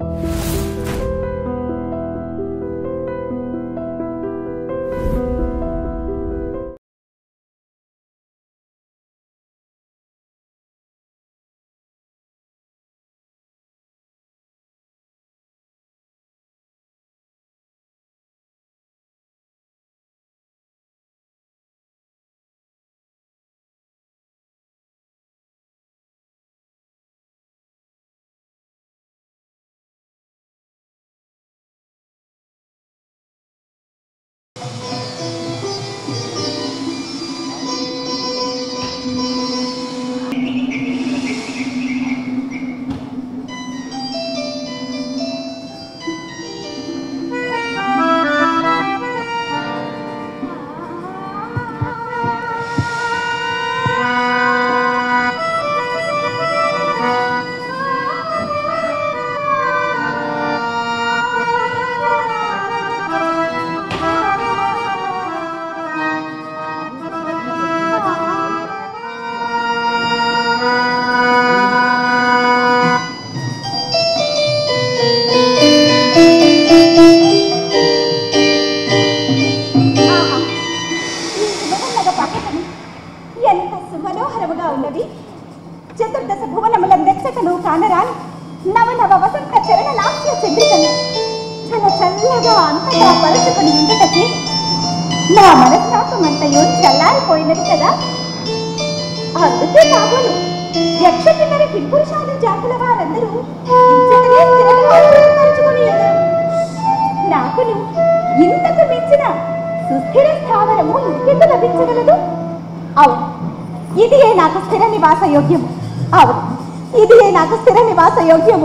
ఆహా, ఈ శుభమన్నగ పట్టణం ఎంత సుమనోహరముగా ఉన్నది చతుర్దశ భువనముల నెచ్చటను కానరాని నవనవ వసంత చరణ లాస్య చంద్రికను చల చల్లగా అంతగా పరుచుకొని ఉండుటకి నా మనస్తాపమంతయో చల్లారిపోయినది కదా అందుకే కాబోలు యక్ష కిన్నర కింపురుషాలు జాతుల వారందరూ ఇంతనే స్థిరనివాసమును పరుచుకొని ఉన్నారు. నాకును ఇంతకు మించిన సుస్థిర స్థావరము ఇంకెందు లభించగలదు అవును ఇదియే నాకు స్థిర నివాస యోగ్యము అవును ఇదియే నాకు స్థిర నివాస యోగ్యము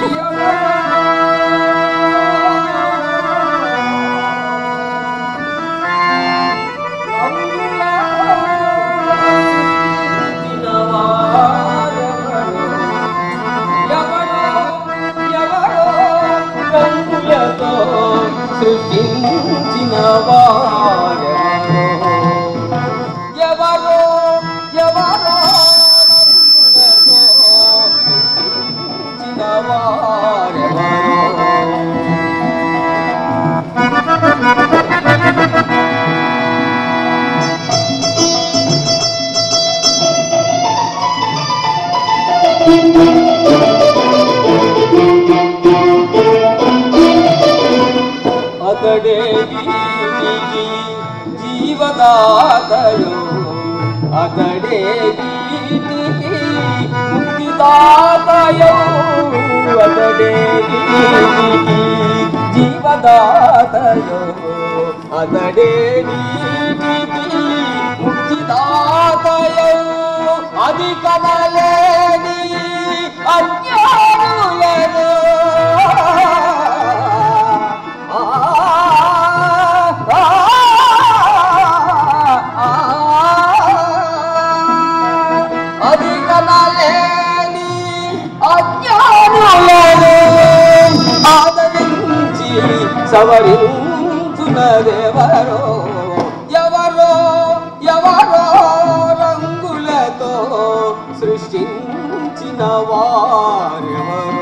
సృష్టించిన వారెవరో ఎవరో ఎవరో రంగులతో సృష్టించిన వారెవరో అతడే వీరికి జీవదాతయో అతడే వీరికి ముక్తిదాతయో అతడే వీరికి జీవదాతయో అతడే వీరికి ముక్తిదాతయో అది కనలేని అజ్ఞానులను అది కనలేని అజ్ఞానులను ఆదరించి సవరించునదెవరో ఎవరో ఎవరో రంగులతో సృష్టించిన వారెవరో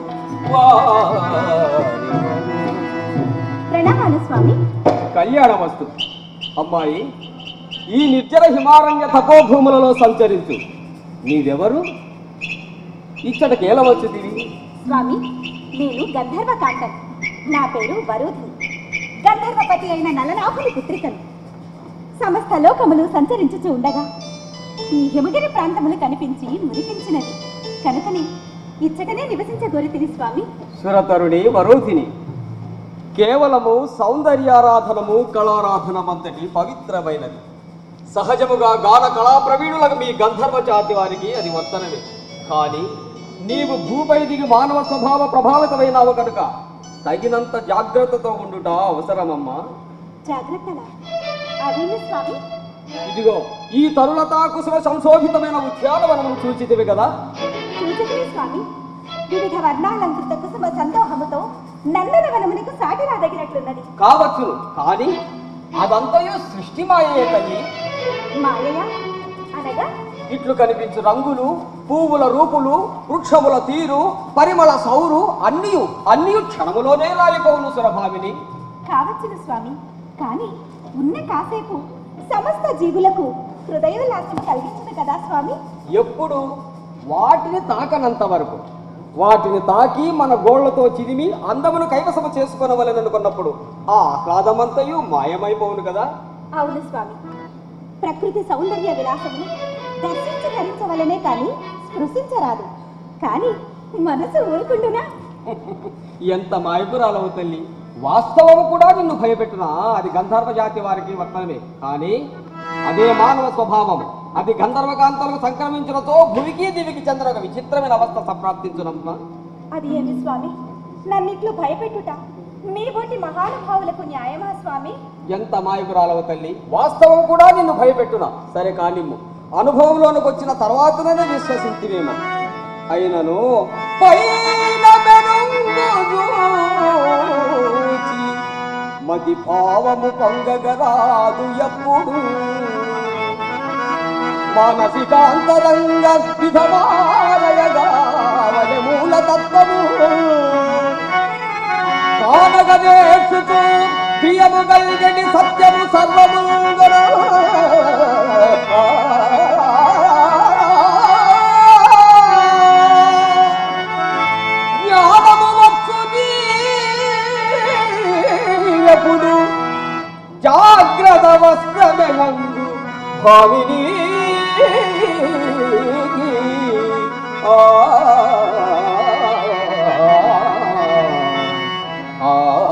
వారెవరో ప్రణామాలు స్వామి కళ్యాణమస్తు అమ్మాయి ఈ నిర్జన హిమారణ్య తపోభూములలో సంచరించు నీవెవరు ఇచ్చటకి ఎలా వచ్చింది స్వామి నేను గంధర్వ కాంతం నా పేరు వరుధి గంధర్వపతి అయిన నలనాభుని పుత్రికను సమస్త లోకములు సంచరించుచూ ఉండగా ఈ హిమగిరి ప్రాంతములు కనిపించి మురిపించినది కనుకనే ఇచ్చటనే నివసించగోరితిని స్వామి సురతరుణి వరోధిని కేవలము సౌందర్యారాధనము కళారాధనమంతటి పవిత్రమైనది సహజముగా గాన కళా ప్రవీణులకు మీ గంధర్వ జాతి వారికి అది వర్తనమే కానీ నీవు భూపై దిగి మానవ స్వభావ ప్రభావితమైనావు కనుక తగినంత జాగ్రత్తతో ఉండుట అవసరమమ్మా జాగ్రత్తలా అదేమి స్వామి ఇదిగో ఈ తరులతా కుసుమ సంశోభితమైన ఉద్యానవనము చూచితివి కదా చూచకనే స్వామి వివిధ వర్ణాలంకృత కుసుమ సందోహముతో నందనవనమునకు సాటి రాదగినట్లున్నది కావచ్చును కానీ అదంతయు సృష్టి మాయే తల్లి మాయయా అనగా ఇట్లు కనిపించు రంగులు పువ్వుల రూపులు వృక్షముల తీరు పరిమళ సౌరు అన్నీ అన్నీ క్షణములోనే రాలిపోవును సురభామిని కావచ్చును స్వామి కానీ ఉన్న కాసేపు సమస్త జీవులకు హృదయోల్లాసం కలిగించదు కదా స్వామి ఎప్పుడు వాటిని తాకనంత వరకు వాటిని తాకి మన గోళ్లతో చిదిమి అందమును కైవసము చేసుకొనవలని అనుకున్నప్పుడు ఆ ఆహ్లాదమంతయు మాయమైపోవును కదా అవును స్వామి ప్రకృతి సౌందర్య విలాసమును దర్శించి ధరించవలనే కానీ స్పృశించరాదు కానీ మనసు ఊరుకుంటున్నా ఎంత మాయపురాలవు తల్లి వాస్తవము కూడా నిన్ను భయపెట్టునా అది గంధర్వ జాతి వారికి వర్తనమే కానీ అదే మానవ స్వభావం అది గంధర్వ కాంతలకు సంక్రమించడంతో భూమికి దివికి చంద్ర ఒక విచిత్రమైన అవస్థ సంప్రాప్తించునమ్మా అది ఏమి స్వామి నన్నిట్లు భయపెట్టుట మీ బోటి మహానుభావులకు న్యాయమా స్వామి ఎంత మాయపురాలవు తల్లి వాస్తవం కూడా నిన్ను భయపెట్టునా సరే కానిమ్ము అనుభవంలోనికి వచ్చిన తర్వాతనే విశ్వసించినేమో అయినను పైన మెరుంగు చూచి మది భావము పొంగగరాదు ఎప్పుడు మానసికాంతరంగ విధమారయగావని మూలతత్వము కానగదేశుతూ ప్రియము గల్గని సత్యము సర్వము జ్ఞానము వచ్చు ఎప్పుడు జాగ్రత్త వస్త్రమెలంగు భావిని ఆ ఆ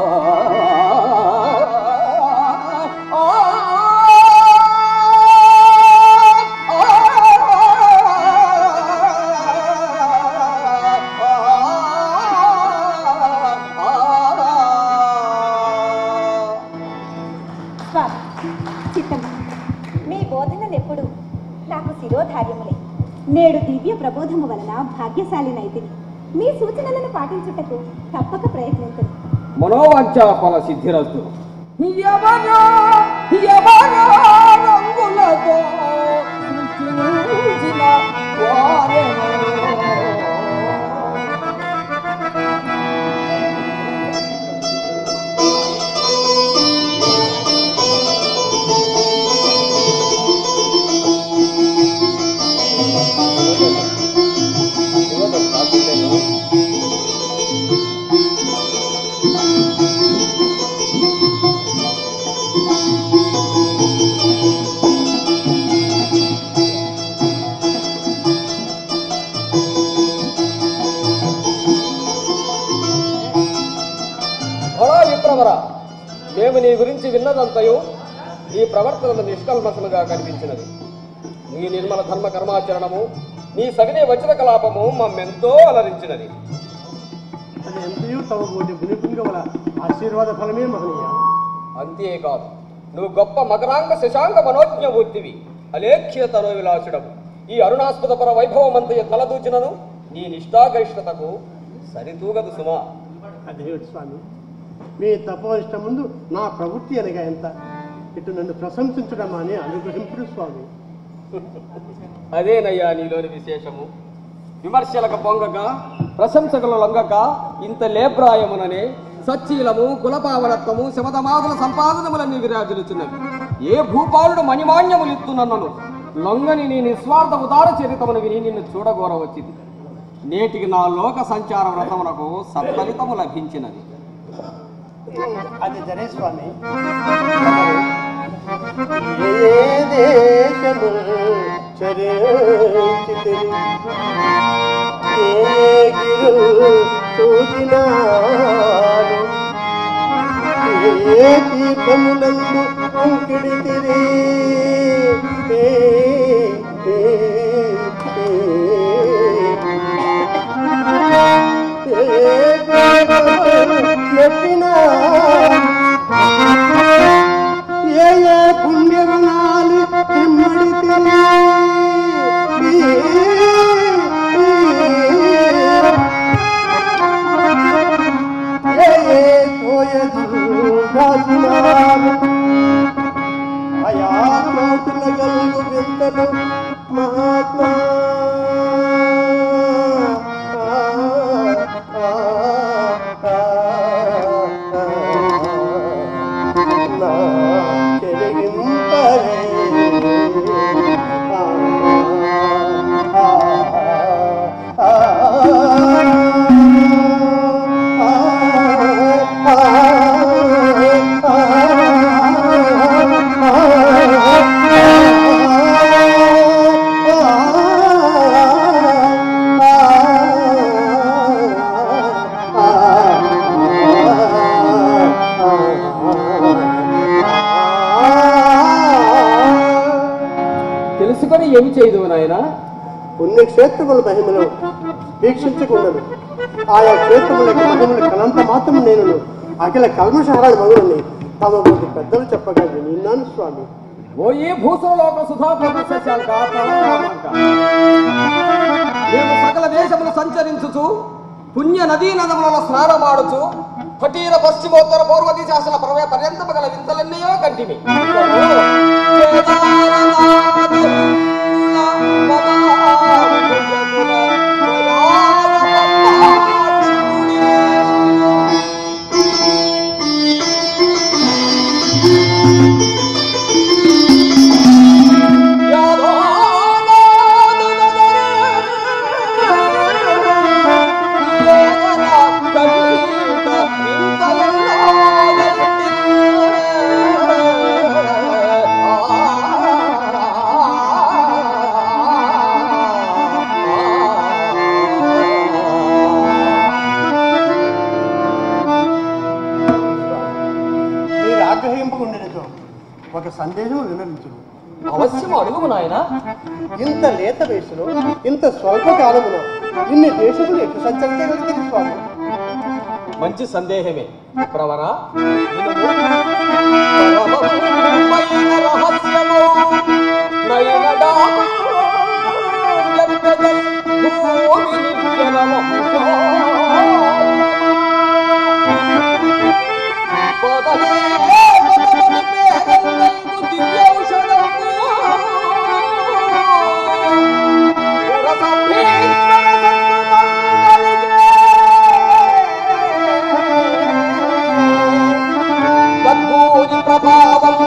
స్వామి చిత్తమ్మ మీ బోధనలు ఎప్పుడు నాకు శిరోధార్యములే నేడు దివ్య ప్రబోధము వలన భాగ్యశాలినైతిని మీ సూచనలను పాటించుటకు తప్పక ప్రయత్నించను మనోవాంఛ ఫల సిద్ధిరస్తు ఎవరో ఎవరో రంగులతో సృష్టించిన వారెవరో. భళా విప్రవర మేము నీ గురించి విన్నదంతయు నీ ప్రవర్తన నిష్కల్మషముగా కనిపించినది నీ నిర్మల ధర్మ కర్మాచరణము నీ సవినయ వచన కలాపము మమ్మెంతో అలరించినది అది ఎంతయూ తమ బోటి మునిపుంగవల ఆశీర్వాద ఫలమే మహనీయ అంతేకాదు నువ్వు గొప్ప మకరాంగ శశాంక మనోజ్ఞ బుద్ధివి అలేఖ్య తనో విలాసుడవు ఈ అరుణాస్పద పర వైభవమంతయ తలదూచినను నీ నిష్ఠాగరిష్టతకు సరితూగదు సుమా అదేమిటి స్వామి మీ తపోనిష్ట ముందు నా ప్రవృత్తి అనగా ఎంత ఇటు నన్ను ప్రశంసించడం అని అనుగ్రహింపుడు స్వామి అదేనయ్యా నీలోని విశేషము విమర్శలకు పొంగక ప్రశంసకుల లొంగక ఇంత లేప్రాయముననే సచ్చీలము కులపావనత్వము శమతమాదుల సంపాదనములన్నీ విరాజులుచున్నవి ఏ భూపాలుడు మణిమాన్యములిత్తునన్నను లొంగని నీ నిస్వార్థ ఉదార చరితమును విని నిన్ను చూడగోరవచ్చింది నేటికి నా లోక సంచార వ్రతమునకు సత్ఫలితము లభించినది అది జరే స్వామి ఏ దేశము చరించితిరి, ఏ గిరులు చూచినారు, ఏ తీర్థములందు అంకిడితిరి, ఏ, ఏ, ఏ ఏ పుణ్యగుణాలు తిమ్మడితిరి ఏ ఏ తోయదు రాజునాలు ఆయా చోటుల గల్లు వింతలు మహాత్మ ఏమి చేయదు నాయనా పుణ్యక్షేత్రముల మహిమలు వీక్షించకుండను ఆయా క్షేత్రముల యొక్క మహిమలు కనంత మాత్రం నేను అఖిల కల్మషహారాన్ని మగులని తమ వంటి పెద్దలు చెప్పగా విన్నాను స్వామి ఓ ఈ భూసలోక సుధా ప్రశశాంక మేము సకల దేశములు సంచరించుచు పుణ్య నదీ నదములలో స్నానమాడుచు కటీర పశ్చిమోత్తర పూర్వ దిశాసన ప్రవే పర్యంతము గల వింతలన్నయో కంటిమి మీరు ఆగ్రహింపకుండినచో ఒక సందేశం వివరించును అవశ్యం అడుగు నాయనా ఇంత లేత వయసులో ఇంత స్వల్ప కాలములో ఇన్ని దేశములు ఎట్లు సంచరించగలిగింది స్వామి మంచి సందేహమే ప్రవర వినుము. పరమమైన రహస్యము నయనడా ఎత్తదై భూమి నిర్జనము. పదవే పదవని పేరెన్నైదు దివ్యౌషధము. తద్భూరి ప్రభావం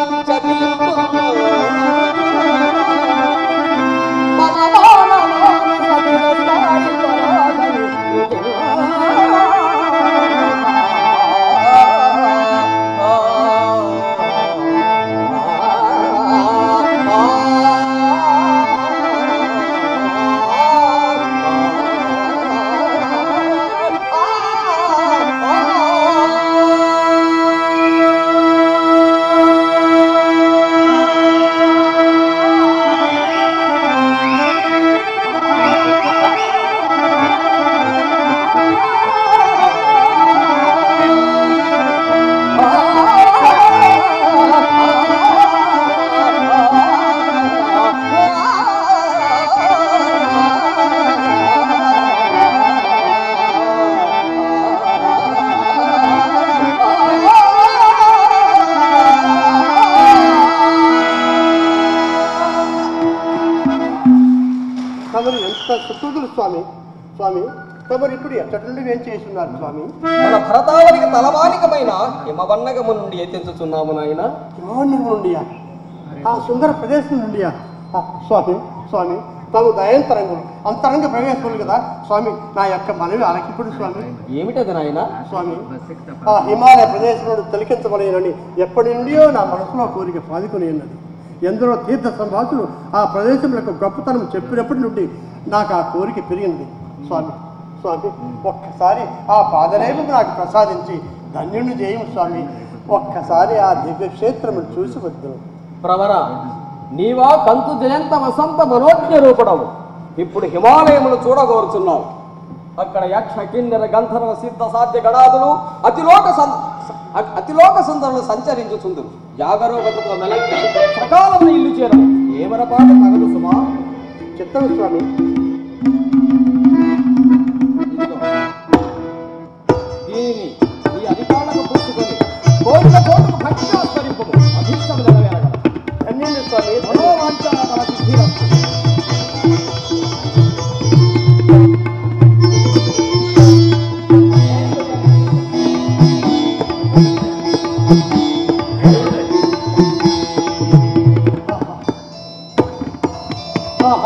తమరు ఎంత సుకృతులు స్వామి స్వామి తమరు ఇప్పుడు ఎక్కడి నుండి ఏం చేస్తున్నారు స్వామి మన భరతావనికి తలమానికమైన హిమవన్నగము నుండి ఎత్తించుచున్నాము నాయన హిమావన్యం నుండియా ఆ సుందర ప్రదేశం నుండియా ఆ, స్వామి స్వామి తాము దయంతరంగులు అంతరంగ ప్రవేశములు కదా స్వామి నా యొక్క మనవి అలకిప్పుడు స్వామి ఏమిటది నాయన స్వామి ఆ హిమాలయ ప్రదేశంలో తొలగించబడేనని ఎప్పటి నుండియో నా మనసులో కోరిక పాదుకొని ఉన్నది ఎందరో తీర్థ సంభాసులు ఆ ప్రదేశములకు గొప్పతనం చెప్పినప్పటి నుండి నాకు ఆ కోరిక పెరిగింది స్వామి స్వామి ఒక్కసారి ఆ పాదరేపు నాకు ప్రసాదించి ధన్యుని చేయము స్వామి ఒక్కసారి ఆ దివ్య క్షేత్రమును చూసి వద్దు ప్రవర నీవా కంతు జయంత వసంత మనోజ్ఞ రూపడవు ఇప్పుడు హిమాలయమును చూడగోరుచున్నావు అక్కడ యక్ష కిన్నెర గంధర్వ సిద్ధ సాధ్య గణాదులు అతిలోక సం అ- అతిలోక సుందరులు సంచరించుచుందురు జాగరూకతతో మెలకి సకాలమున ఇల్లు చేరవు ఏమరపాటు తగదు సుమా చిత్తం స్వామి ఇదిగో. దీనిని ఈ అధికారులకు పుచ్చుకొని కోట్ల కోట్లకు భక్తిగా స్మరింపము అభీష్టము నెరవేరగలదు ధన్యుని స్వామి మనోవాంఛన తన సిద్ధిరస్తు ఆహా.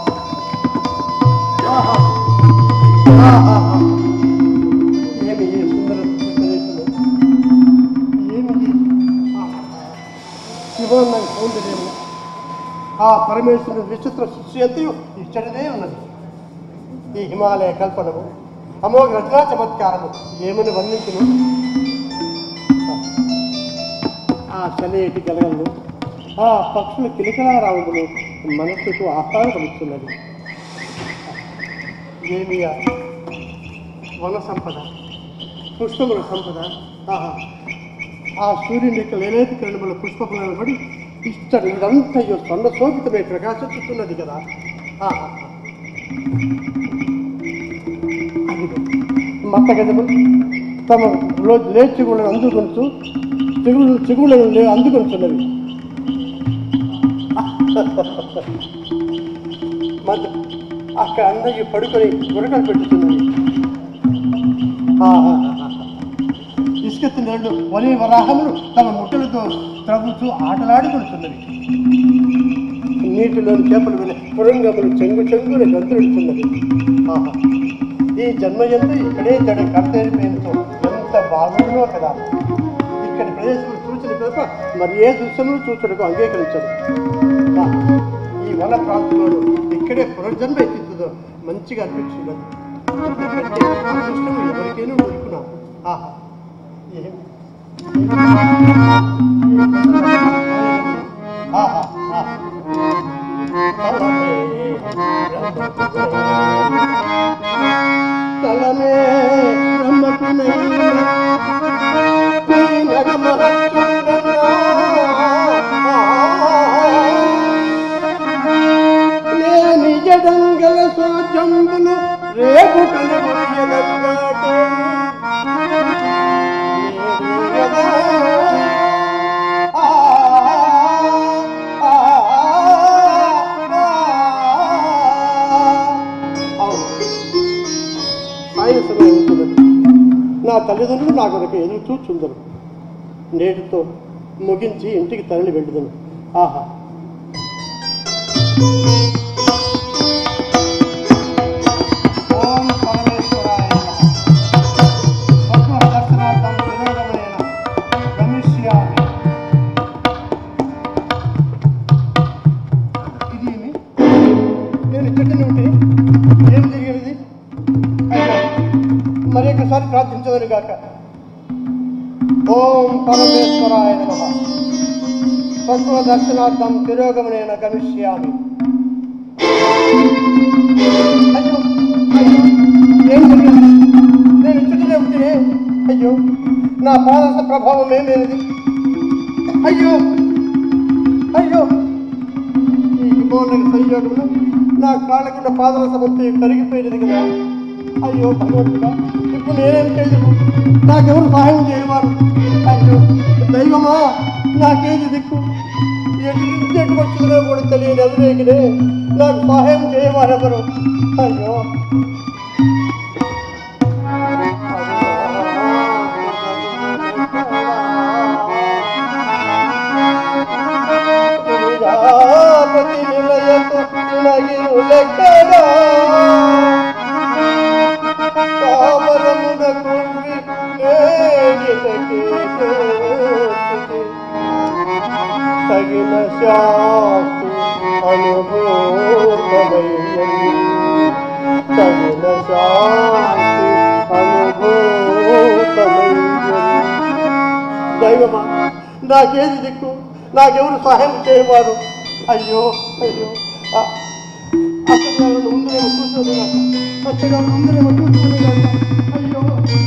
ఆహా. ఆహా. ఏమి ఈ సుందర ప్రదేశము? ఏమి ఈ ఆహా. శివోన్నత సౌందర్యము ఆ పరమేశ్వరుని విచిత్ర సృష్టి అంతయు ఇచ్చటనే ఉన్నది ఈ హిమాలయ కల్పనము అమోఘ రచనా చమత్కారము ఏమని వర్ణించును ఆ చలేటి గలగలు ఆ పక్షుల కిలకలారావులు మనస్సుకు ఆహ్లాదపరుస్తున్నది ఏమి ఆ వన సంపద పుష్పముల సంపద ఆహా ఆ సూర్యుని యొక్క లేలేతి కిరణముల పుష్పములను పడి ఇష్టం ఇదంతయో స్వర్ణ శోభితమై ప్రకాశిస్తున్నది కదా ఆహా అదిగో మత్త గజములు తమ రోజు లేచిగులను అందుకొంచు చెగులు చెగులను లే అందుకొంచున్నవి మధ్య అక్కడ అందరికి పడుకొని గురకలు పెట్టుతున్నది ఆహా. ఇసుకెత్తిన రెండు వలి వరాహములు తమ ముట్టలతో త్రవ్వుతూ ఆటలాడుకుంటున్నవి నీటిలోని చేపలు వెళ్ళి పురంగములు చెంగు చెంగున గంతులుడుతున్నవి ఆహా ఈ జన్మ ఎంత ఇక్కడే జడ కర్తేరిపోయినతో ఎంత బాగుందో కదా ఇక్కడి ప్రదేశం చూసిన పిదప మరి ఏ దృశ్యములు చూచుటకు అంగీకరించదు ఆ, ఈ వన ప్రాంతంలో ఇక్కడే పునర్జన్మ ఎత్తుతుందో మంచిగా అనిపించున్నది ఎందుకంటే అదృష్టం ఎవరికైనా ఊరుకున్నాం ఆహా ఏం ఆహా ఆహా తలమే రమ్మకునైనా నీ నగమహత్యుండగా లేని జడంగల సోజంబులు రేపు కలగొయ్యదరుగాటే నా తల్లిదండ్రులు నా కొరకు ఎదురు చూచుందరు నేటితో ముగించి ఇంటికి తరలి వెళ్ళుదను ఆహా ఓం పరమేశ్వరాయ నమః. స్వప్నదర్శనార్థం వినోదమనేన గమిష్యామి. ఇది ఏమి? నేను చెట్టుని ఉంటే ఏం జరిగినది అయ్యో, మరి ఒకసారి ప్రార్థించదని గాక ఓం పరమేశ్వరాయ నమ స్వప్న దర్శనార్థం తిరోగమనేన గమిష్యామి అయ్యో అయ్యో ఏం జరిగింది నేను ఇచ్చుటనే ఉంటే అయ్యో నా పాదస ప్రభావం ఏమేది అయ్యో అయ్యో ఈ హిమోన్నక సంయోగంలో నా కాళ్ళకున్న పాదరస మొత్తం కరిగిపోయినది కదా అయ్యో భగవంతుడా ఇప్పుడు నేనేం చేయను నాకెవరు సహాయం చేయవారు అయ్యో దైవమా నాకేది దిక్కు ఎటు నుంచి ఎటు వచ్చిందో కూడా తెలియని ఎదురేగినే నాకు సహాయం చేయవారెవరు అయ్యో విరాపతి నిలయకు నగిరులెక్కడా కామరమున కుంగి నేగిటకే దోచుతి. తగిన శాస్తి అనుభూతమయ్యని తగిన శాస్తి అనుభూతమయ్యని దైవమా నాకేది దిక్కు నాకెవరు సహాయం చేయవారు అయ్యో అయ్యో ఆ, అత్తగారు ముందునేమో కూర్చొని అత్తగారు ముందునేమో కూర్చొని అయ్యో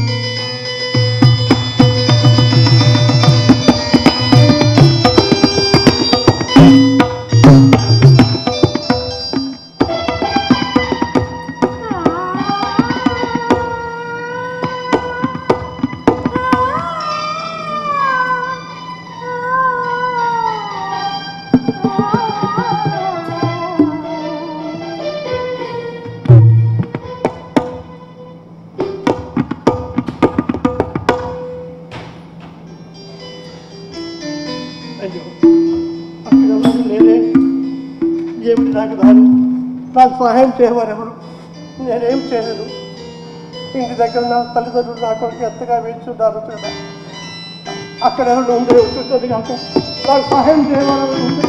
అయ్యో అక్కడ ఎవరు లేరే ఏమిటి నాకు దాని నాకు సహాయం చేయవారెవరు నేనేం చేయలేదు ఇంటి దగ్గర నా తల్లిదండ్రులు నా కొడుకు ఎంతగా వేచున్నారు చూడ అక్కడ ఎవరు ఉండే ఉంటుంది కాక నాకు సహాయం చేయవారు ఉండే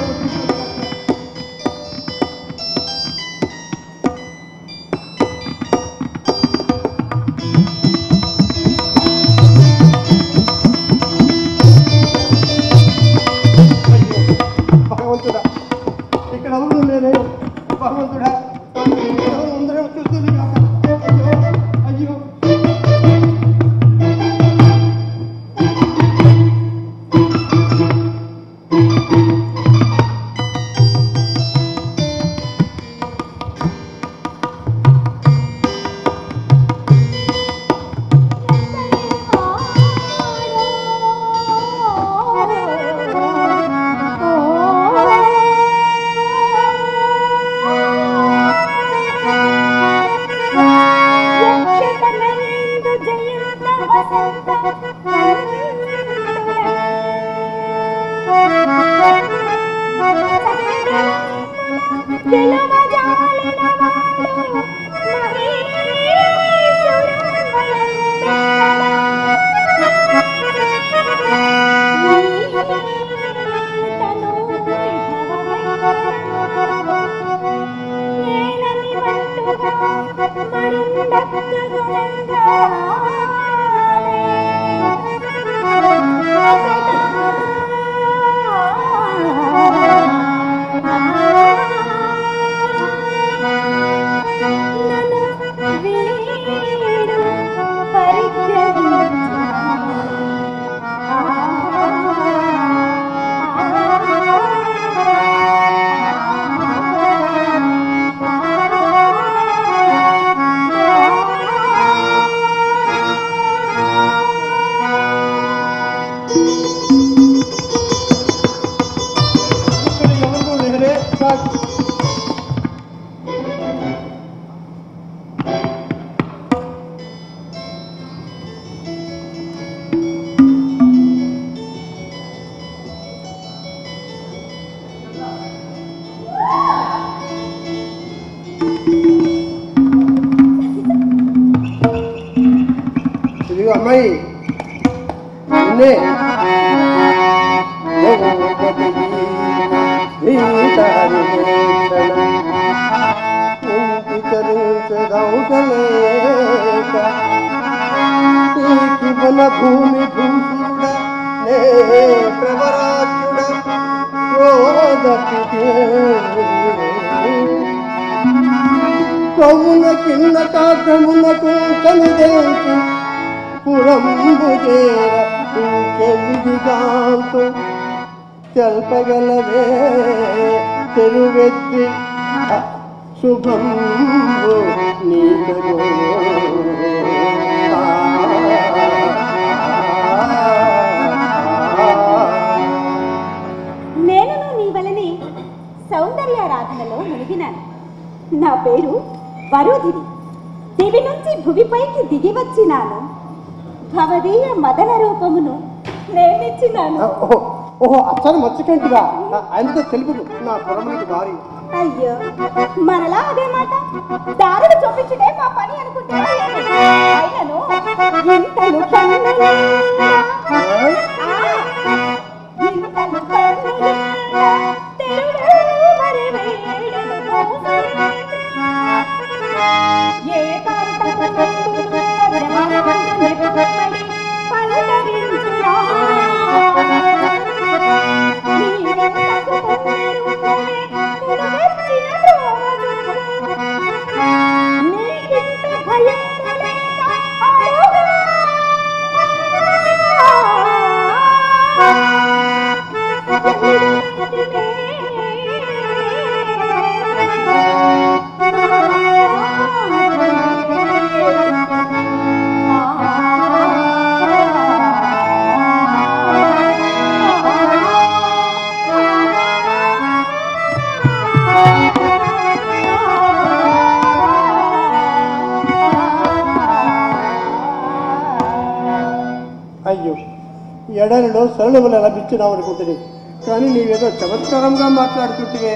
ఇక్కడ ఎవరు లేరే కాదు. ఇదిగో అమ్మాయి నిన్నే భూమి భూసుడ నే ప్రవరాజుడ కవున కింద కాకమునకు కనుదేసి పురంబు చేర ఇంకెవిదిగాంతు తెల్పగలవే తెరువెత్తి శుభంబు నీకను నేను నీ వలనే సౌందర్యారాధనలో మునిగినాను నా పేరు వరుధిని దివి నుంచి భువిపైకి దిగి వచ్చినాను భవదీయ మదన రూపమును నేనిచ్చినాను ఓహో ఓహో అచ్చని మర్చికంటిగా ఆయనతో తెలుపు నా పొరమునికి వారి అయ్యో మరలా అదే మాట దారులు చూపించుటే మా పని అనుకుంటే అయినను ఇంతలు కన్నులున్నా, ఆ, ఇంతలు కన్నులున్నా, తెరుడు మరివేడు ఏకాంతమందు బ్రహ్మాండమెప్పటి పలకరించురా. నీవెంతకు పొందేరుకునే కురువెచ్చిన రోజు. నీకింత భయము లేక అయ్యో ఎడలిలో సరళములు లభించినావు అనుకుంటుంది కానీ నీవేదో చమత్కారంగా మాట్లాడుతుంటే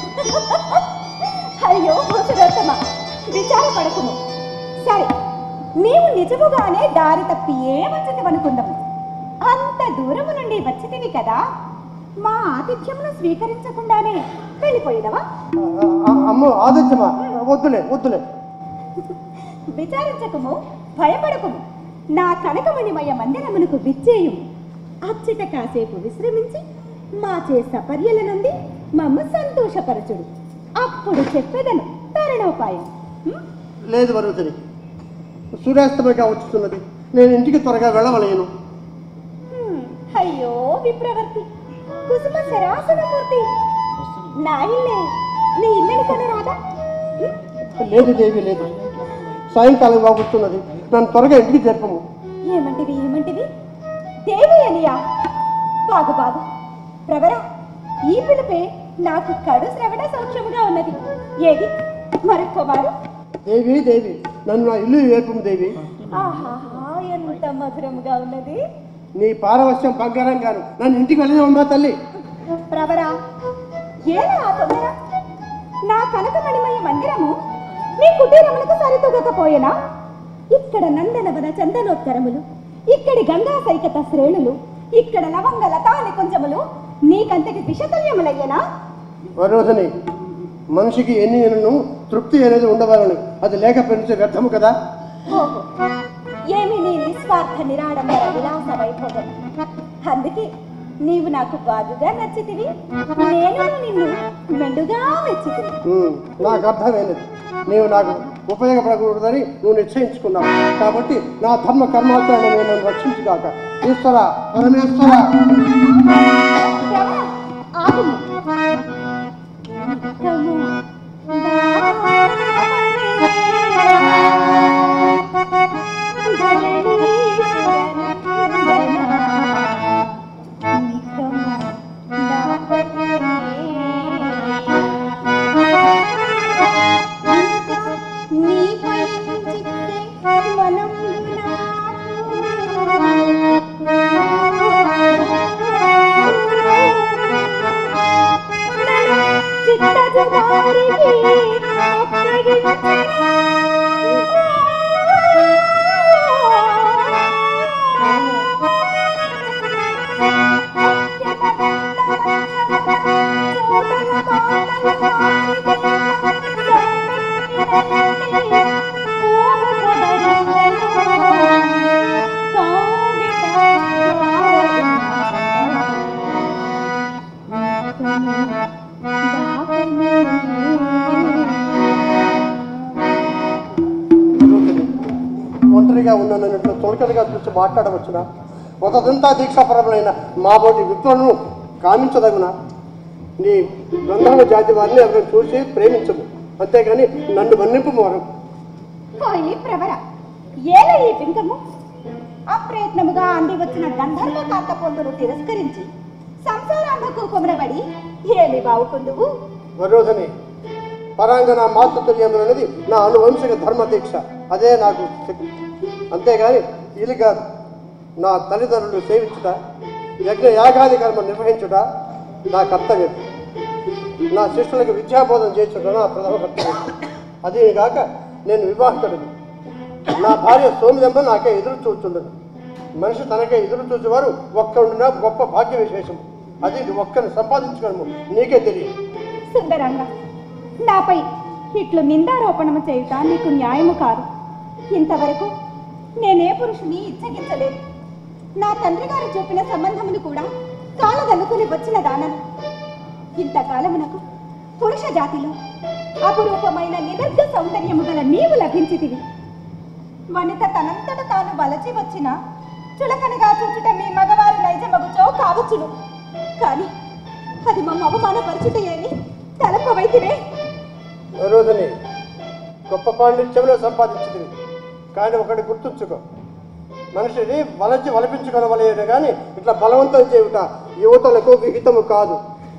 అయ్యో భూసురోత్తమ విచారపడకుము సరే నీవు నిజముగానే దారి తప్పి ఏమొచ్చిందివనుకుందాము అంత దూరము నుండి వచ్చితివి కదా మా ఆతిథ్యమును స్వీకరించకుండానే వెళ్ళిపోయినవా అమ్మో ఆదిత్యమా వద్దులే వద్దులే విచారించకము భయపడకుము నా కనకమణిమయ మందిరమునకు విచ్చేయు అచ్చట కాసేపు విశ్రమించి మా చే సపర్యల నుండి మమ్మ సంతోషపరచుడు అప్పుడు చెప్పేదను తరుణోపాయం ఉం? లేదు వరుసరి సూర్యాస్తమయంగా వచ్చుతున్నది నేను ఇంటికి త్వరగా వెళ్ళవలేను హ్మ్, అయ్యో విప్రవర్తి కుసుమ శరాసనమూర్తి నా ఇల్లే నీ ఇల్లని కొనరాదా హ్మ్? లేదు దేవి లేదు సాయంకాలం బాగుతున్నది నన్ను త్వరగా ఇంటికి జరపము ఏమంటివి ఏమంటివి దేవి అనియా బాగు బాగు ప్రవర ఈ పిలుపే నాకు కడు శ్రవణ సౌఖ్యముగా ఉన్నది ఏది మరొక్కవారు దేవి దేవి నన్ను నా ఇల్లు వేపము దేవి ఆహాహా ఎంత ఎంత మధురముగా ఉన్నది నీ పారవశ్యం బంగారం గాను నన్ను ఇంటికి వెళ్ళి ఉందా తల్లి ప్రవరా ఏలా ఆ తొందర నా కనకమణిమయ మందిరము నీ కుటీరములకు సరితూగకపోయేనా ఇక్కడ నందనవన చందనోత్తరములు ఇక్కడి గంగా సైకత శ్రేణులు ఇక్కడ లవంగ లతాని కుంజములు నీకంతటి విషతుల్యములయ్యేనా వరోధని మనిషికి ఎన్ని ఎన్నను తృప్తి అనేది ఉండవాలని అది లేకపోయిన వ్యర్థము కదా ఓహో ఏమి నీ నిస్వార్థ నిరాడంబర విలాస వైభోగం అందుకే నీవు నాకు బాగుగా నచ్చితివి నేను నిన్ను మెండుగా మెచ్చితివి ఉమ్, నాకు అర్థమైనది నీవు నాకు ఉపయోగపడకూడదని నువ్వు నిశ్చయించుకున్నావు కాబట్టి నా ధర్మ కర్మాచరణ నన్ను రక్షించుగాక ఈశ్వర పరమేశ్వర ఎవరా? ఆగుము. నిత్యము నీపై చిత్తే జరుగుతుంది. ఒంటరిగా ఉన్నానన్నట్లు తొలకలుగా చూసి మాట్లాడవచ్చునా ఒకదంతా దీక్షాపరమైన మా బోటి విద్వను కామించదగునా నీ గంధర్వ జాతి వారిని అక్కడ చూసి ప్రేమించము అంతేగాని నన్ను మన్నింపు మోరం పోయి ప్రవర ఏల ఈ పింకము అప్రయత్నముగా అంది వచ్చిన గంధర్వ కాంత పొందును తిరస్కరించి సంసారాంధకు కుమరబడి ఏమి బావుకుందువు వరోధని పరాంగణ మాతృతుల్యం అనేది నా అనువంశిక ధర్మ దీక్ష అదే నాకు శక్తి అంతేగాని ఇది కాదు నా తల్లిదండ్రులు సేవించుట యజ్ఞ యాగాది కర్మ నిర్వహించుట నా కర్తవ్యం నా శిష్యులకు విద్యాబోధన చేర్చుట నా ప్రథమ కర్తవ్యం అదే కాక నేను వివాహితుడిని నా భార్య సోమిదంబ నాకే ఎదురు చూచుండదు మనిషి తనకే ఎదురు చూసేవారు ఒక్కడున్నా గొప్ప భాగ్య విశేషం అది ఒక్కరిని సంపాదించుకోవడము నీకే తెలియదు సుందరంగా నాపై ఇట్లు నిందారోపణము చేయుట నీకు న్యాయము కాదు ఇంతవరకు నేనే పురుషుని ఇచ్చగించలేదు నా తండ్రి గారు చెప్పిన సంబంధమును కూడా కాలదనుకుని వచ్చిన దానను ఇంతకాలమునకు పురుష జాతిలో అపురూపమైన నిదర్గ సౌందర్యము గల నీవు లభించితివి వనిత తనంతట తాను వలచి వచ్చిన చులకనగా చూచుట మీ మగవారి నైజమగుచో కావచ్చును కానీ అది మమ్మ అవమానపరచుట ఏమి తలపవైతివే రోజుని గొప్ప పాండిత్యంలో సంపాదించింది కానీ ఒకటి గుర్తుంచుకో మనిషిని వలచి వలపించుకొనవలేదు కానీ ఇట్లా బలవంతం చేయుట యువతలకు విహితము కాదు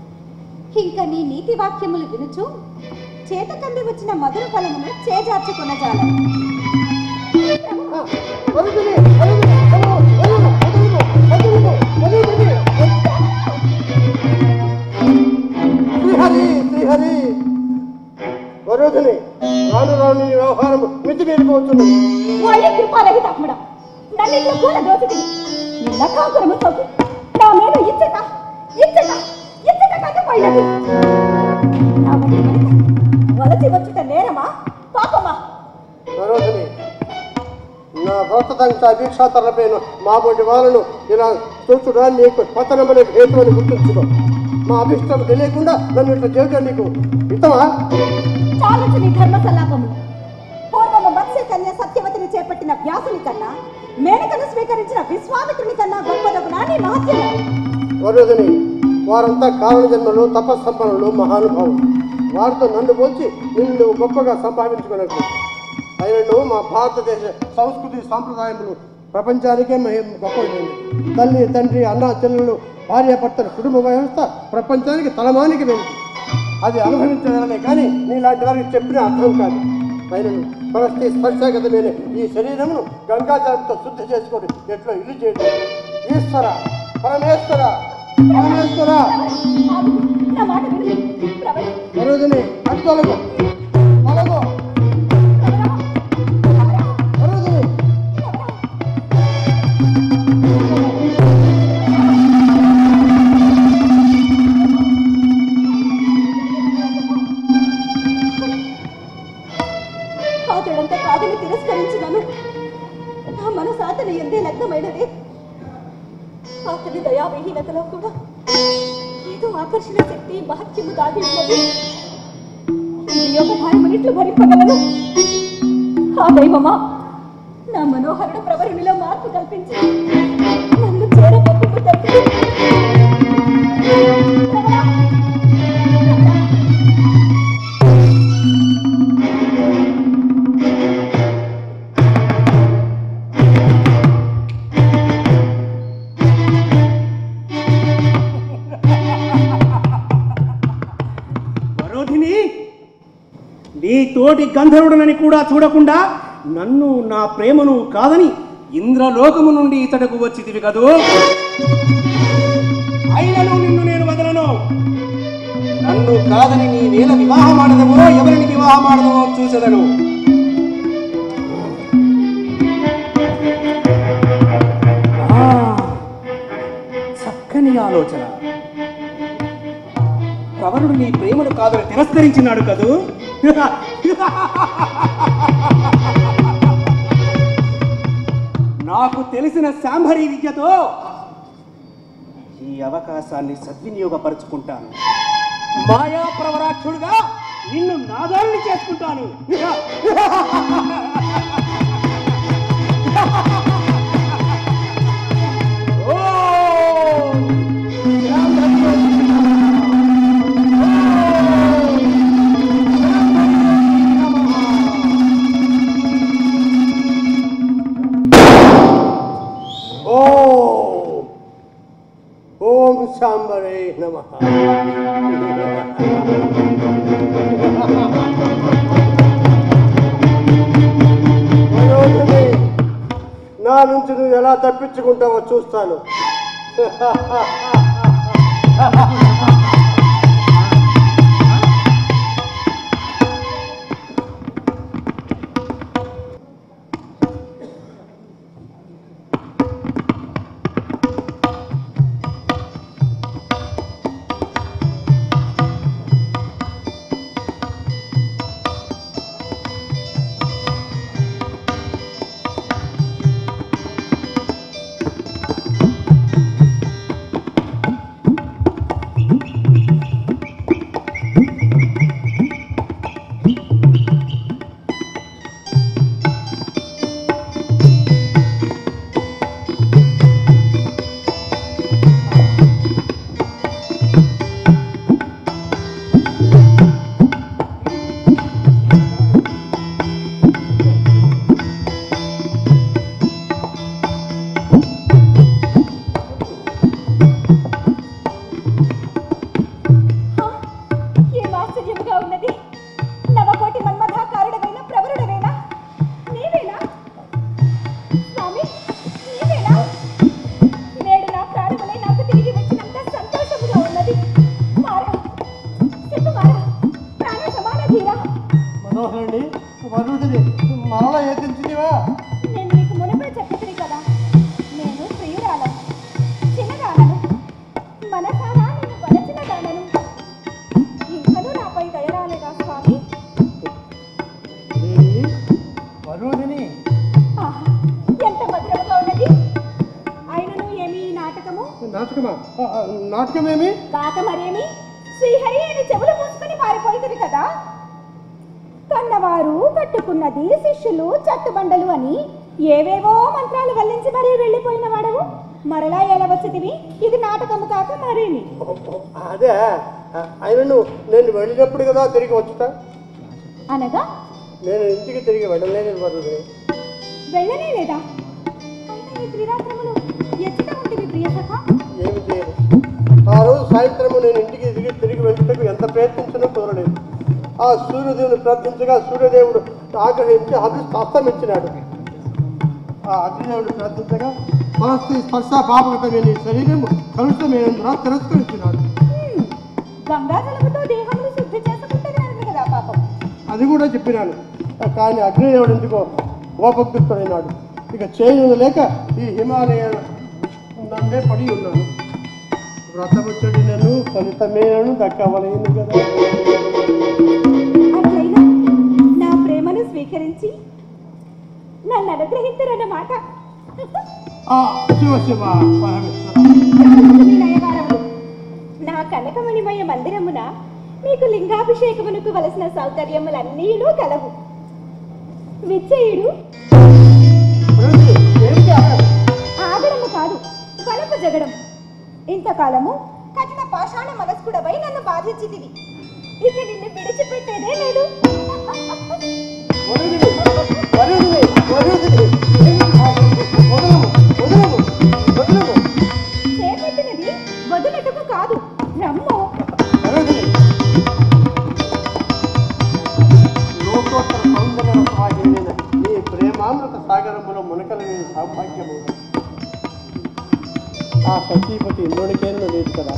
ఇంకా నీ నీతి వాక్యములు వినుచు చేతకంది వచ్చిన మధుర ఫలమును చేజార్చుకొనజాల వరుదిని, వరుదిని, వరువు, వరువు, వరువు, వరువు, వరువు. శ్రీహరి శ్రీహరి వరుదిని రాను రాను నీ వ్యవహారం మితి మీరిపోతున్నది వాళ్ళ కృపారహితమ్ముడా నన్ను ఇట్లా కూల దోచితివి నిన్న కాకురము సోకి నా మీద ఇచ్చట ఇచ్చట ఇచ్చట కట్టుపోయినది నా వంటి వనిత వలచి వచ్చుట నేరమా పాపమా వరోధిని నా భక్తంతా దీక్షాతరపైన మా వంటి వాళ్ళను ఇలా చూచుడా నీకు పతనమనే హేతువని గుర్తుంచుకో మా అభిష్టం తెలియకుండా నన్ను ఇట్లా చేయడం నీకు హితమా చాలచు నీ ధర్మ సల్లాపము పూర్వము మత్స్య కన్య సత్యవతిని చేపట్టిన వ్యాసుని కన్నా మేనకను స్వీకరించిన విశ్వామిత్రుని కన్నా గొప్పదగునా నీ మహత్యము వరోధిని వారంతా కారణ జన్మలు తపస్సంపన్నులు మహానుభావులు వారితో నన్ను పోల్చి నిన్ను గొప్పగా సంపాదించుకున్నట్టు అయినను మా భారతదేశ సంస్కృతి సాంప్రదాయములు ప్రపంచానికే మహి- గొప్పమైనవి తల్లి తండ్రి అన్న చెల్లెలు భార్యాభర్తల కుటుంబ వ్యవస్థ ప్రపంచానికి తలమానికి వెళ్ళి అది అనుభవించగలనే కానీ నీలాంటి వారికి చెప్పిన అర్థం కాదు అయినను మనస్థి స్పర్శగతమైన ఈ శరీరమును గంగాజలంతో శుద్ధి చేసుకొని ఎట్లా ఇల్లు చేయడం ఈశ్వర పరమేశ్వర పరమేశ్వర ఆగు, నా మాట విను ప్రవర వరుదిని అడ్డొలగు అలగు వరుదిని అతడంతా కాదని తిరస్కరించినాను నా మనసు అతని ఎందే లగ్నమైనది అతని దయావిహీనతలో కూడా ఏదో ఆకర్షణ శక్తి మహత్యము దాగి ఉన్నది వియోగ భారమనిట్లు భరింపగలను ఆ దైవమా నా మనోహరుడు ప్రవరునిలో మార్పు కల్పించి నన్ను చేరపప్పు తప్పి వరోధిని నీ తోటి గంధర్వుడనని కూడా చూడకుండా నన్ను నా ప్రేమను కాదని ఇంద్రలోకము నుండి ఇతడకు వచ్చితివి కదూ అయినను నిన్ను నేను వదలను నన్ను కాదని నీ వేల వివాహం ఆడదవో ఎవరిని వివాహం ఆడదవో చూసేదను ఆ, చక్కని ఆలోచన ప్రవరుడు నీ ప్రేమను కాదని తిరస్కరించినాడు కదూ నాకు తెలిసిన శాంభరి విద్యతో ఈ అవకాశాన్ని సద్వినియోగపరుచుకుంటాను మాయా ప్రవరాక్షుడుగా నిన్ను నాదాన్ని చేసుకుంటాను ఓ ఓం ఓం శాంబరే నమ నా నుంచి నువ్వు ఎలా తప్పించుకుంటావో చూస్తాను ఏం ఆశ్చర్యముగా ఉన్నది నవకోటి మన్మథాకారుడమైన ప్రవరుడవేనా నీవేనా స్వామి నీవేనా నేడు నా ప్రాణములే నాకు తిరిగి వచ్చినంత సంతోషముగా ఉన్నది మారా చెప్పు మారా ప్రాణ సమాన ధీరా మనోహరుడి వరుడిని మరల ఏతించిదివా నేను నీకు మునిపే చెప్పితిని కదా నేను ప్రియురాలను చిన్నదానను మనసారా నేను వలచిన దానను ఇంకనూ నాపై దయరాలేదా స్వామి వరుడిని ఆహా, ఎంత మధురముగా ఉన్నది ఆయనను ఏమి ఈ నాటకము నాటకమా ఆ, ఆ, నాటకమేమి కాక మరేమి శ్రీహరి అని చెవులు మూసుకుని పారిపోయింది కదా కన్నవారు కట్టుకున్నది శిష్యులు చట్టుబండలు అని ఏవేవో మంత్రాలు వల్లించి మరీ వెళ్ళిపోయిన వాడవు మరలా ఎలా వచ్చితివి ఇది నాటకము కాక మరేమి అదే ఆయనను నేను వెళ్ళినప్పుడు కదా తిరిగి వచ్చుతా అనగా నేను ఇంటికి తిరిగి వెళ్ళలేదు వరుడిని వెళ్ళనే లేదా అయినా ఈ త్రిరాత్రములు ఎచ్చట ఉంటివి ప్రియ సఖా ఏమి చేయను ఆ రోజు సాయంత్రము నేను ఇంటికి తిరిగి తిరిగి వెళ్ళటకు ఎంత ప్రయత్నించినా కుదరలేదు ఆ సూర్యదేవుని ప్రార్థించగా సూర్యదేవుడు ఆగ్రహించి అదృష్ట అస్తమించినాడు ఆ అగ్నిదేవుడు ప్రార్థించగా మనస్సు స్పర్శ పాపకతమైన శరీరం కలుషమైనందున తిరస్కరించినాడు హ్మ్. గంగాజలముతో దేహమును శుద్ధి చేసుకుంటున్నారు కదా పాపం అది కూడా చెప్పినాను కానీ అగ్నిదేవుడు ఎందుకో కోపగ్రస్తుడైనాడు ఇక చేయను లేక ఈ హిమాలయ నన్నే పడి ఉన్నాను వ్రతముచ్చడి నన్ను ఫలితమేనను దక్కవలేను కదా అట్లయినా నా ప్రేమను స్వీకరించి నన్ను అనుగ్రహించరన్నమాట ఆ శివ శివ పరమేశ్వర చాలుతుంది నయగారములు. నా కనకమణిమయ మందిరమున మీకు లింగాభిషేకమునకు వలసిన సౌకర్యములన్నీను కలవు విచ్చయుడు ఏమిటి? ఏమిటి ఆగడం? ఆగడము కాదు వలపు జగడం ఇంతకాలము కఠిన పాషాణ మనస్కుడవై నన్ను బాధించితివి ఇక నిన్ను విడిచిపెట్టేదే లేదు వరుదిని, వరుదిని, వరుదిని. ఏమిటి ఆగడం? వదలము, వదలము, వదలము. చేపట్టినది వదులటకు కాదు రమ్ము వరుదిని. లోకోత్తర సౌందర్య రసవాహినైన ఈ ప్రేమామృత సాగరములో మునకలని సౌభాగ్యము ఆ సతీపతి ఇంద్రునికేందో లేదు కదా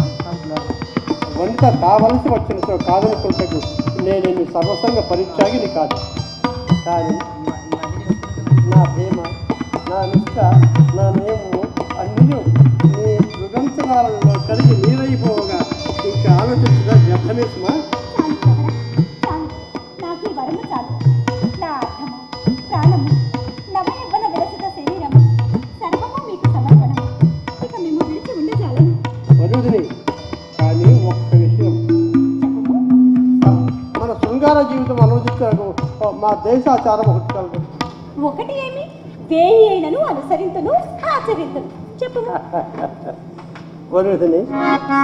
వంట కావలసి వచ్చినతో కాదనుకుంటకు నేను నిన్ను సర్వసంగ పరిత్యాగిని కాదు కానీ నా ప్రేమ నా నిష్ట నా నియమము అన్నీ నీ మృగంతరాలలో కలిగి నీరైపోగా ఇంకా ఆలోచించగా వ్యర్థమే సుమా చాలు సగరా, చాలు. నాకు ఈ వరము చాలు నా అర్థము ప్రాణము నవయవ్వన విరసిత శరీరము సర్వము మీకు సమర్పణ ఇక మేము విడిచి ఉండజాలను వరుదిని కానీ ఒక్క విషయం చెప్పము మన శృంగార జీవితం అనువదించకు మా దేశాచారం ఒకటి కలదు ఒకటి ఏమి వేయి అయినను అనుసరింతును ఆచరింతును చెప్పము వరుదిని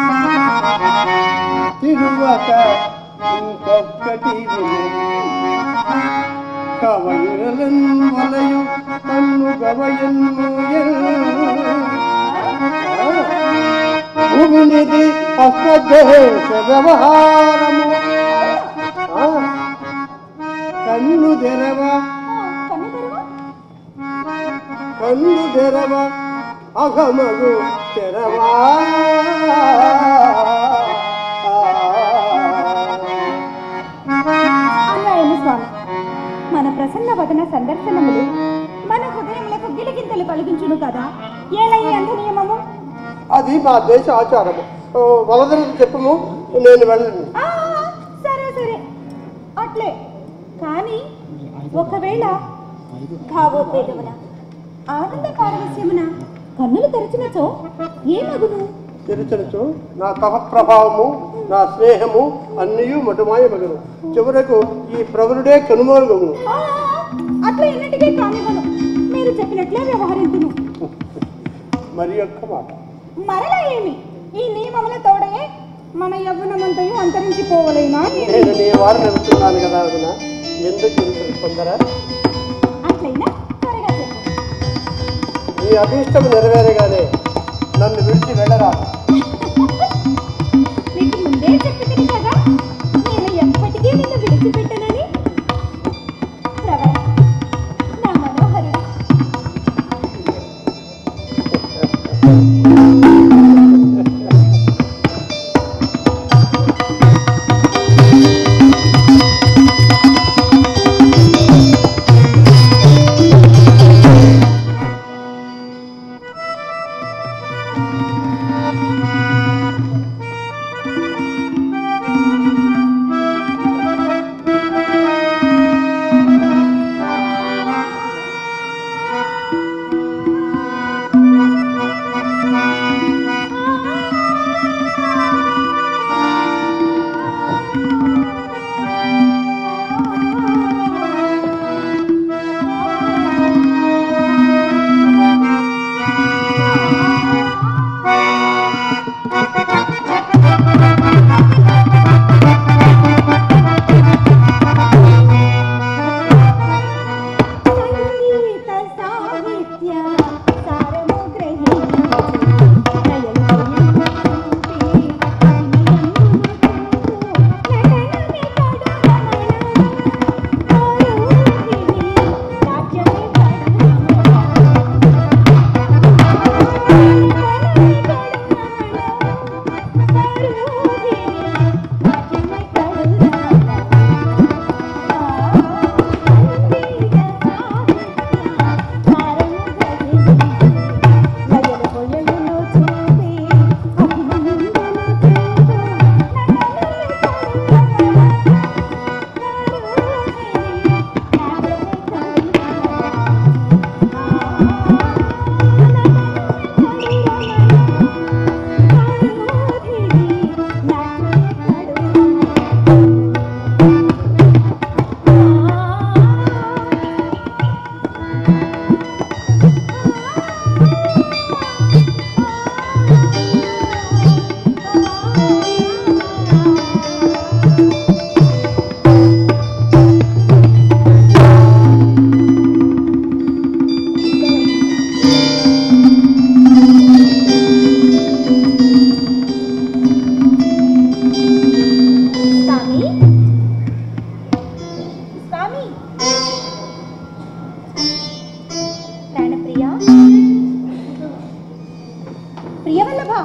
తిరువక ఇంకొక్కటి కవయురలన్ వలయు కన్ను గవయన్ను భూమినిది అస్మద్దేశ వ్యవహారము ఆ, కన్ను తెరవ కన్ను తెరవ కన్ను తెరవ అగమగు తెరవా అన్యాయము స్వామి మన ప్రసన్న వదన సందర్శనములు మన హృదయములకు గిలిగింతలు కలిగించును కదా ఏలై అంధ నియమము అది మా దేశ ఆచారము ఓ, వలదనకు చెప్పము నేను వెళ్ళను ఆ, సరే సరే అట్లే కానీ ఒకవేళ భావోద్వేగమున ఆనంద పారవస్యమున కన్నులు తెరచినచో ఏమగును తెరచనుచు నా తప ప్రభావము నా స్నేహము అన్నీ మటుమాయమగను చివరకు ఈ ప్రవరుడే కనుమరుగను ఆ, అట్లా ఎన్నటికీ కానివ్వను మీరు చెప్పినట్లే వ్యవహరించును మరి యొక్క మాట మరలా ఏమి ఈ నియమముల తోడయే మన యవ్వనమంతయు అంతరించిపోవలేనా ఏమి? నేను నీ వారిని అడుగుతున్నాను కదా వదిన ఎందుకు ఇంత తొందర అట్లయినా త్వరగా చెప్పు నీ అభీష్టం నెరవేరగానే నన్ను విడిచి వెళ్ళరా నీకు ముందే చెప్పింది కదా నేను ఎప్పటికీ నిన్ను విడిచిపెట్టనని ప్రవర నా మనోహరుడు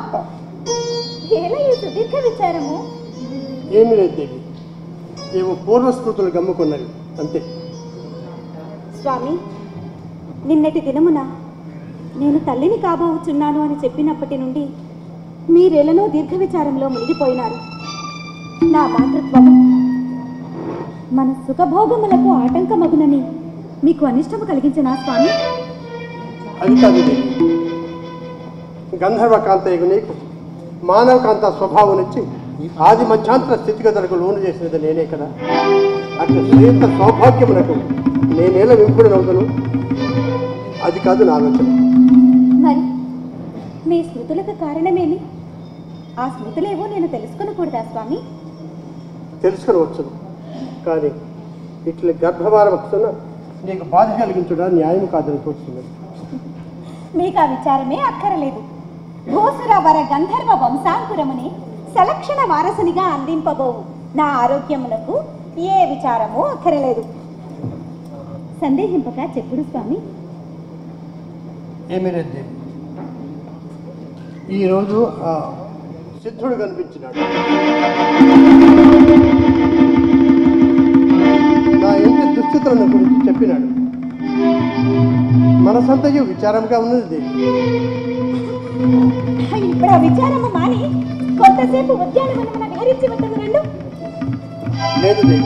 ఎలా ఈ సుదీర్ఘ విచారము ఏమీ లేదు దేవి ఏవో పూర్వస్మృతులు గమ్ముకున్నవి అంతే స్వామి నిన్నటి దినమున నేను తల్లిని కాబోచున్నాను అని చెప్పినప్పటి నుండి మీరెలనో దీర్ఘ విచారంలో మునిగిపోయినారు నా మాతృత్వము మన సుఖభోగములకు ఆటంకమగునని మీకు అనిష్టము కలిగించిన స్వామి అది కాదు దేవి గంధర్వ కాంతయ్యకు నీకు మానవ కాంత స్వభావం నుంచి ఆది మధ్యాంతర స్థితిగతులకు లోను చేసినది నేనే కదా అటు శ్రేయత సౌభాగ్యమునకు నేనేలా వింపుడనవుతాను అది కాదు నా ఆలోచన మరి మీ స్మృతులకు కారణమేమి ఆ స్మృతులేవో నేను తెలుసుకొనకూడదా స్వామి తెలుసుకొనవచ్చు కానీ ఇట్లా గర్భభారం వస్తున్న నీకు బాధ కలిగించడం న్యాయం కాదని తోచుతున్నది మీకు ఆ విచారమే అక్కరలేదు భూసుర వర గంధర్వ వంశాంకురముని సలక్షణ వారసునిగా అందింపబోవు నా ఆరోగ్యమునకు ఏ విచారము అక్కరలేదు సందేహింపక చెప్పుడు స్వామి ఏమీ లేదు దేవి. ఈరోజు ఆ సిద్ధుడు కనిపించినాడు నా ఇంటి దుస్థితులను గురించి చెప్పినాడు మనసంతయు విచారంగా ఉన్నది దేవి ఇప్పుడు ఆ విచారము మాని కొంతసేపు ఉద్యానవనమున విహరించి వద్దను రెండు లేదు దేవి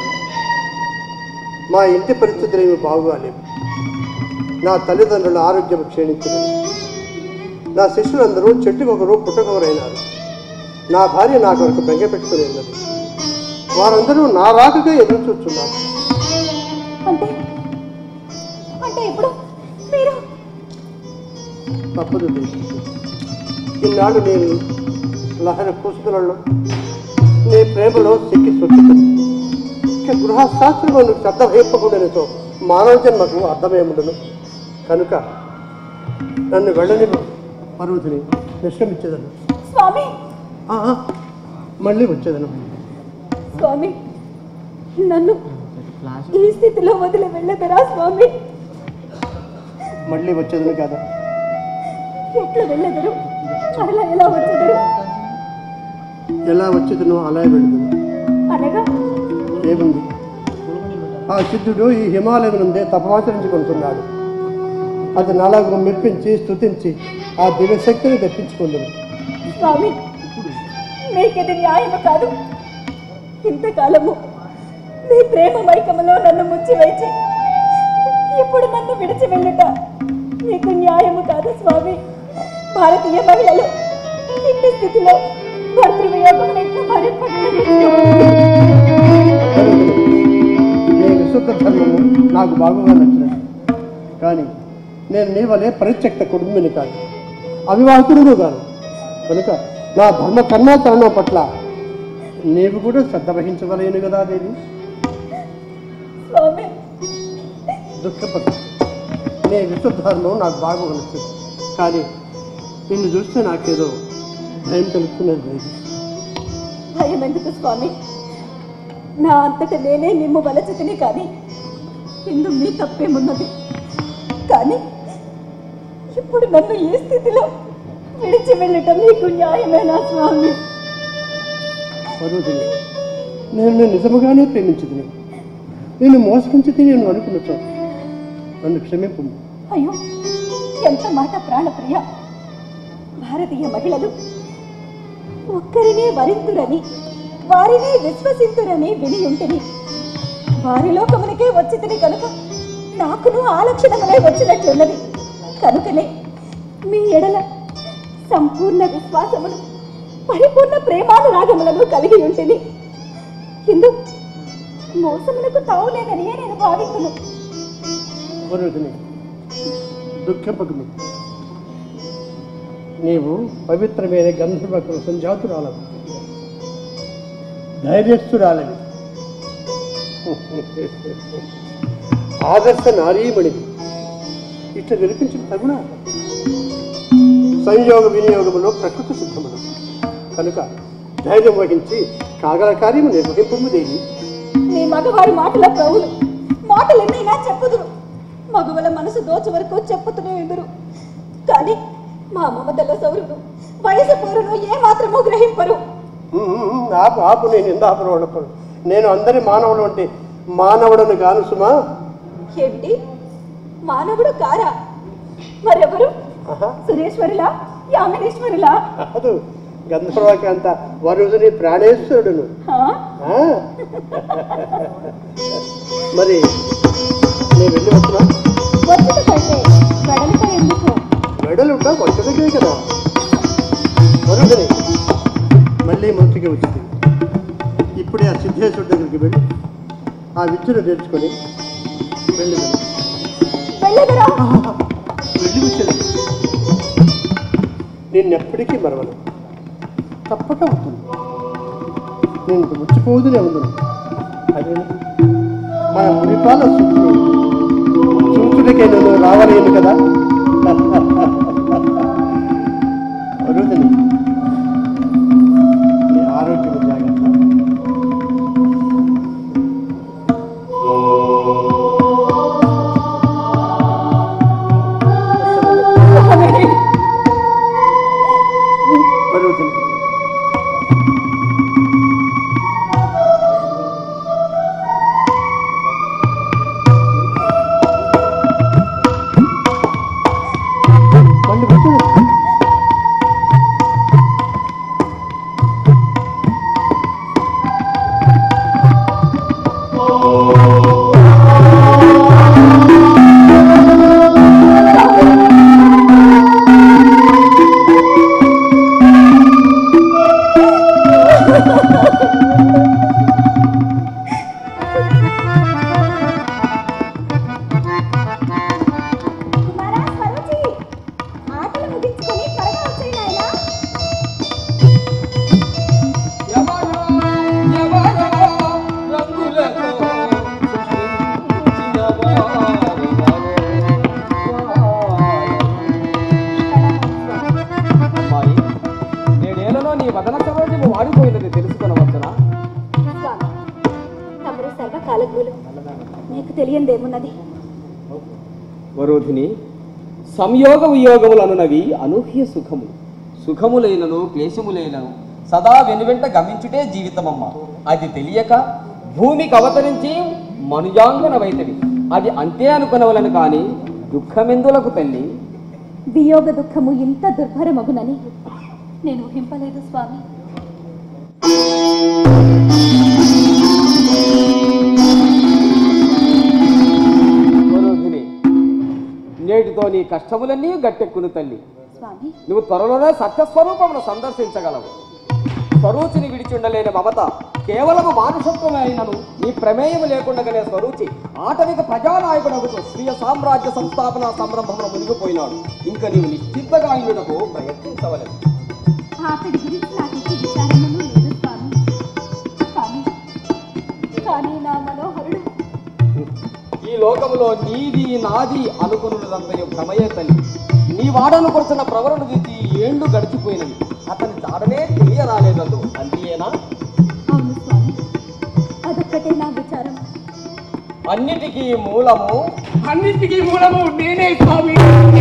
మా ఇంటి పరిస్థితులు ఏమి బాగుగాలేవు నా తల్లిదండ్రుల ఆరోగ్యం క్షీణించినది నా శిష్యులందరూ చెట్టుకొకరు పుట్టకొకరైనారు నా భార్య నా కొరకు బెంగ పెట్టుకుని ఉన్నది వారందరూ నా రాకగా ఎదురు చూస్తున్నారు అంటే అంటే ఇప్పుడు మీరు తప్పదు దేవి ఈనాడు నేను లహరి కుసుతులలో నీ ప్రేమలో సిక్కి సొచ్చుతుంది ఇక గృహశాస్త్రమును శ్రద్ధ వేపకుండానితో మానవ జన్మకు అర్థమేముండును కనుక నన్ను వెళ్ళని పర్వతిని నిశ్రమించేదను స్వామి ఆ, ఆ, మళ్ళీ వచ్చేదను స్వామి నన్ను ఈ స్థితిలో వదిలి వెళ్ళదరా స్వామి మళ్ళీ వచ్చేదను కదా ఎట్లా వెళ్ళదరు అలా ఎలా వచ్చదరు ఎలా వచ్చేదనో అలా వెళ్ళదును అనగా ఏముంది ఆ సిద్ధుడు ఈ హిమాలయం నుండే తపమాచరించుకుంటున్నాడు అది నాలుగు మెప్పించి స్తుతించి ఆ దివ్యశక్తిని తెప్పించుకుంది స్వామి మీకిది న్యాయము కాదు ఇంతకాలము మీ ప్రేమ మైకములో నన్ను ముంచి వేచి ఇప్పుడు నన్ను విడిచి వెళ్ళుట మీకు న్యాయము కాదు స్వామి భారతీయ మహిళలు ఇంటి స్థితిలో భర్తృవియోగం ఎట్లా భరింపగలరు నీ విశుద్ధ ధర్మము నాకు బాగుగా నచ్చినది కానీ నేను నీ వలె పరిత్యక్త కుటుంబిని కాదు అవివాహితుడు కాదు కనుక నా ధర్మ కర్మాచరణం పట్ల నీవు కూడా శ్రద్ధ వహించవలేను కదా దేవి స్వామి దుఃఖపడు నీ విశుద్ధ ధర్మం నాకు బాగా నచ్చింది కానీ నిన్ను చూస్తే నాకేదో భయం కలుగుతున్నది దేవి భయం ఎందుకు స్వామి నా అంతట నేనే నిమ్ము వలచితిని కానీ ఇందు మీ తప్పేమున్నది కానీ ఇప్పుడు నన్ను ఈ స్థితిలో విడిచి వెళ్ళటం మీకు న్యాయమేనా స్వామి పర్వతిని నేను నేను నిజముగానే ప్రేమించింది నేను మోసగించి నేను అనుకున్నట్టు నన్ను క్షమింపు అయ్యో ఎంత మాట ప్రాణప్రియ భారతీయ మహిళలు ఒక్కరినే వరింతురని వారినే విశ్వసింతురని విని ఉంటిని వారి లోకమునికే వచ్చితిని కనుక నాకును ఆ లక్షణములే వచ్చినట్లున్నది కనుకనే మీ ఎడల సంపూర్ణ విశ్వాసమును పరిపూర్ణ ప్రేమానురాగములను కలిగి ఉంటిని ఇందు మోసమునకు తావులేదని నేను భావించును పర్వతిని దుఃఖపకుమి నీవు పవిత్రమైన గంధర్వ సంజాతురాలవు ధైర్యస్తురాలవి ఆదర్శ నారీమణివి ఇట్లా నిరూపించిన తగున సంయోగ వినియోగములో ప్రకృతి సిద్ధములు కనుక ధైర్యం వహించి కాగల కార్యము నిర్వహింపము దేవి మీ మగవారి మాటల ప్రభులు మాటలు ఎన్నైనా చెప్పుదురు మగవల మనసు దోచు వరకు చెప్పుతూనే ఎదురు కానీ మా మమతల సౌరుడు వయసు పోరును ఏ మాత్రము గ్రహింపరు ఉమ్, ఆపు ఆపు నేను ఎందాపరు వాళ్ళపడు నేను అందరి మానవుడు అంటే మానవుడని గాను సుమా ఏమిటి మానవుడు కారా మరెవరు ఆహా, సురేశ్వరులా యామినేశ్వరులా కాదు గంధర్వకాంత వరుదుని ప్రాణేశ్వరుడును ఆ? ఆ? మరి నేను వెళ్ళి వస్తున్నా వచ్చుట కంటే వెడలిక ఎందుకు మెడలుంటా వచ్చటకే కదా వరుదని మళ్ళీ మంచిగా వచ్చింది ఇప్పుడే ఆ సిద్ధేశ్వరుడి దగ్గరికి వెళ్ళి ఆ విద్యను నేర్చుకొని వెళ్ళి వెళ్ళి. వెళ్ళదురా వెళ్ళి వచ్చేది నిన్నెప్పటికీ మరవను తప్పక అవుతుంది నేను ఇంక ముచ్చిపోదునే ఉన్నాను అదే మన మునిపాల సుఖుడు చూచుడికే నేను రావలేను కదా అరుదని నీ ఆరోగ్యం జాగ్రత్త అరుదని మళ్ళీ వచ్చి కుమారా సరోజి ఆటలు ముగించుకొని త్వరగా వచ్చేయి నాయనా ఎవరో ఎవరో రంగులతో సృష్టించిన వారెవరో అమ్మాయి నేడేళ్లలో నీ వదన సరోజము వాడిపోయినది తెలుసుకొనవచ్చునా స్వామి తమరు సర్వకాలజ్ఞులు నీకు తెలియందేమున్నది వరోధిని సంయోగ వియోగములనునవి అనూహ్య సుఖము సుఖములైనను క్లేశములైనను సదా వెనువెంట గమించుటే జీవితమమ్మ అది తెలియక భూమికి అవతరించి మనుజాంగన వైతవి అది అంతే అనుకునవలను కాని దుఃఖమెందులకు తల్లి వియోగ దుఃఖము ఇంత దుర్భరమగునని నేను ఊహింపలేదు స్వామి వరోధిని నేటితో నీ కష్టములన్నీ గట్టెక్కును తల్లి స్వామి నువ్వు త్వరలోనే సత్యస్వరూపమును సందర్శించగలవు స్వరూచిని విడిచుండలేని మమత కేవలము మానుషత్వమే అయినను నీ ప్రమేయము లేకుండగనే స్వరూచి ఆటవిక ప్రజానాయకుడగుతూ స్వీయ సామ్రాజ్య సంస్థాపన సంరంభమున మునిగిపోయినాడు ఇంకా నీవు నిశ్చిత్తగా ఇల్లుటకు ప్రయత్నించవలేదు అతడి గురించి నాకు ఎట్టి విచారములు లేదు స్వామి కానీ కానీ నా మనోహరుడు ఈ లోకములో నీది నాది అనుకున్నదంతయు భ్రమయే తల్లి నీ వాడను కొరచిన ప్రవరణ తీసి ఏండ్లు గడిచిపోయినవి అతని జాడనే తెలియరాలేదందు అంతేనా అవును స్వామి అదొక్కటే నా విచారం అన్నిటికీ మూలము అన్నింటికీ మూలము నేనే స్వామి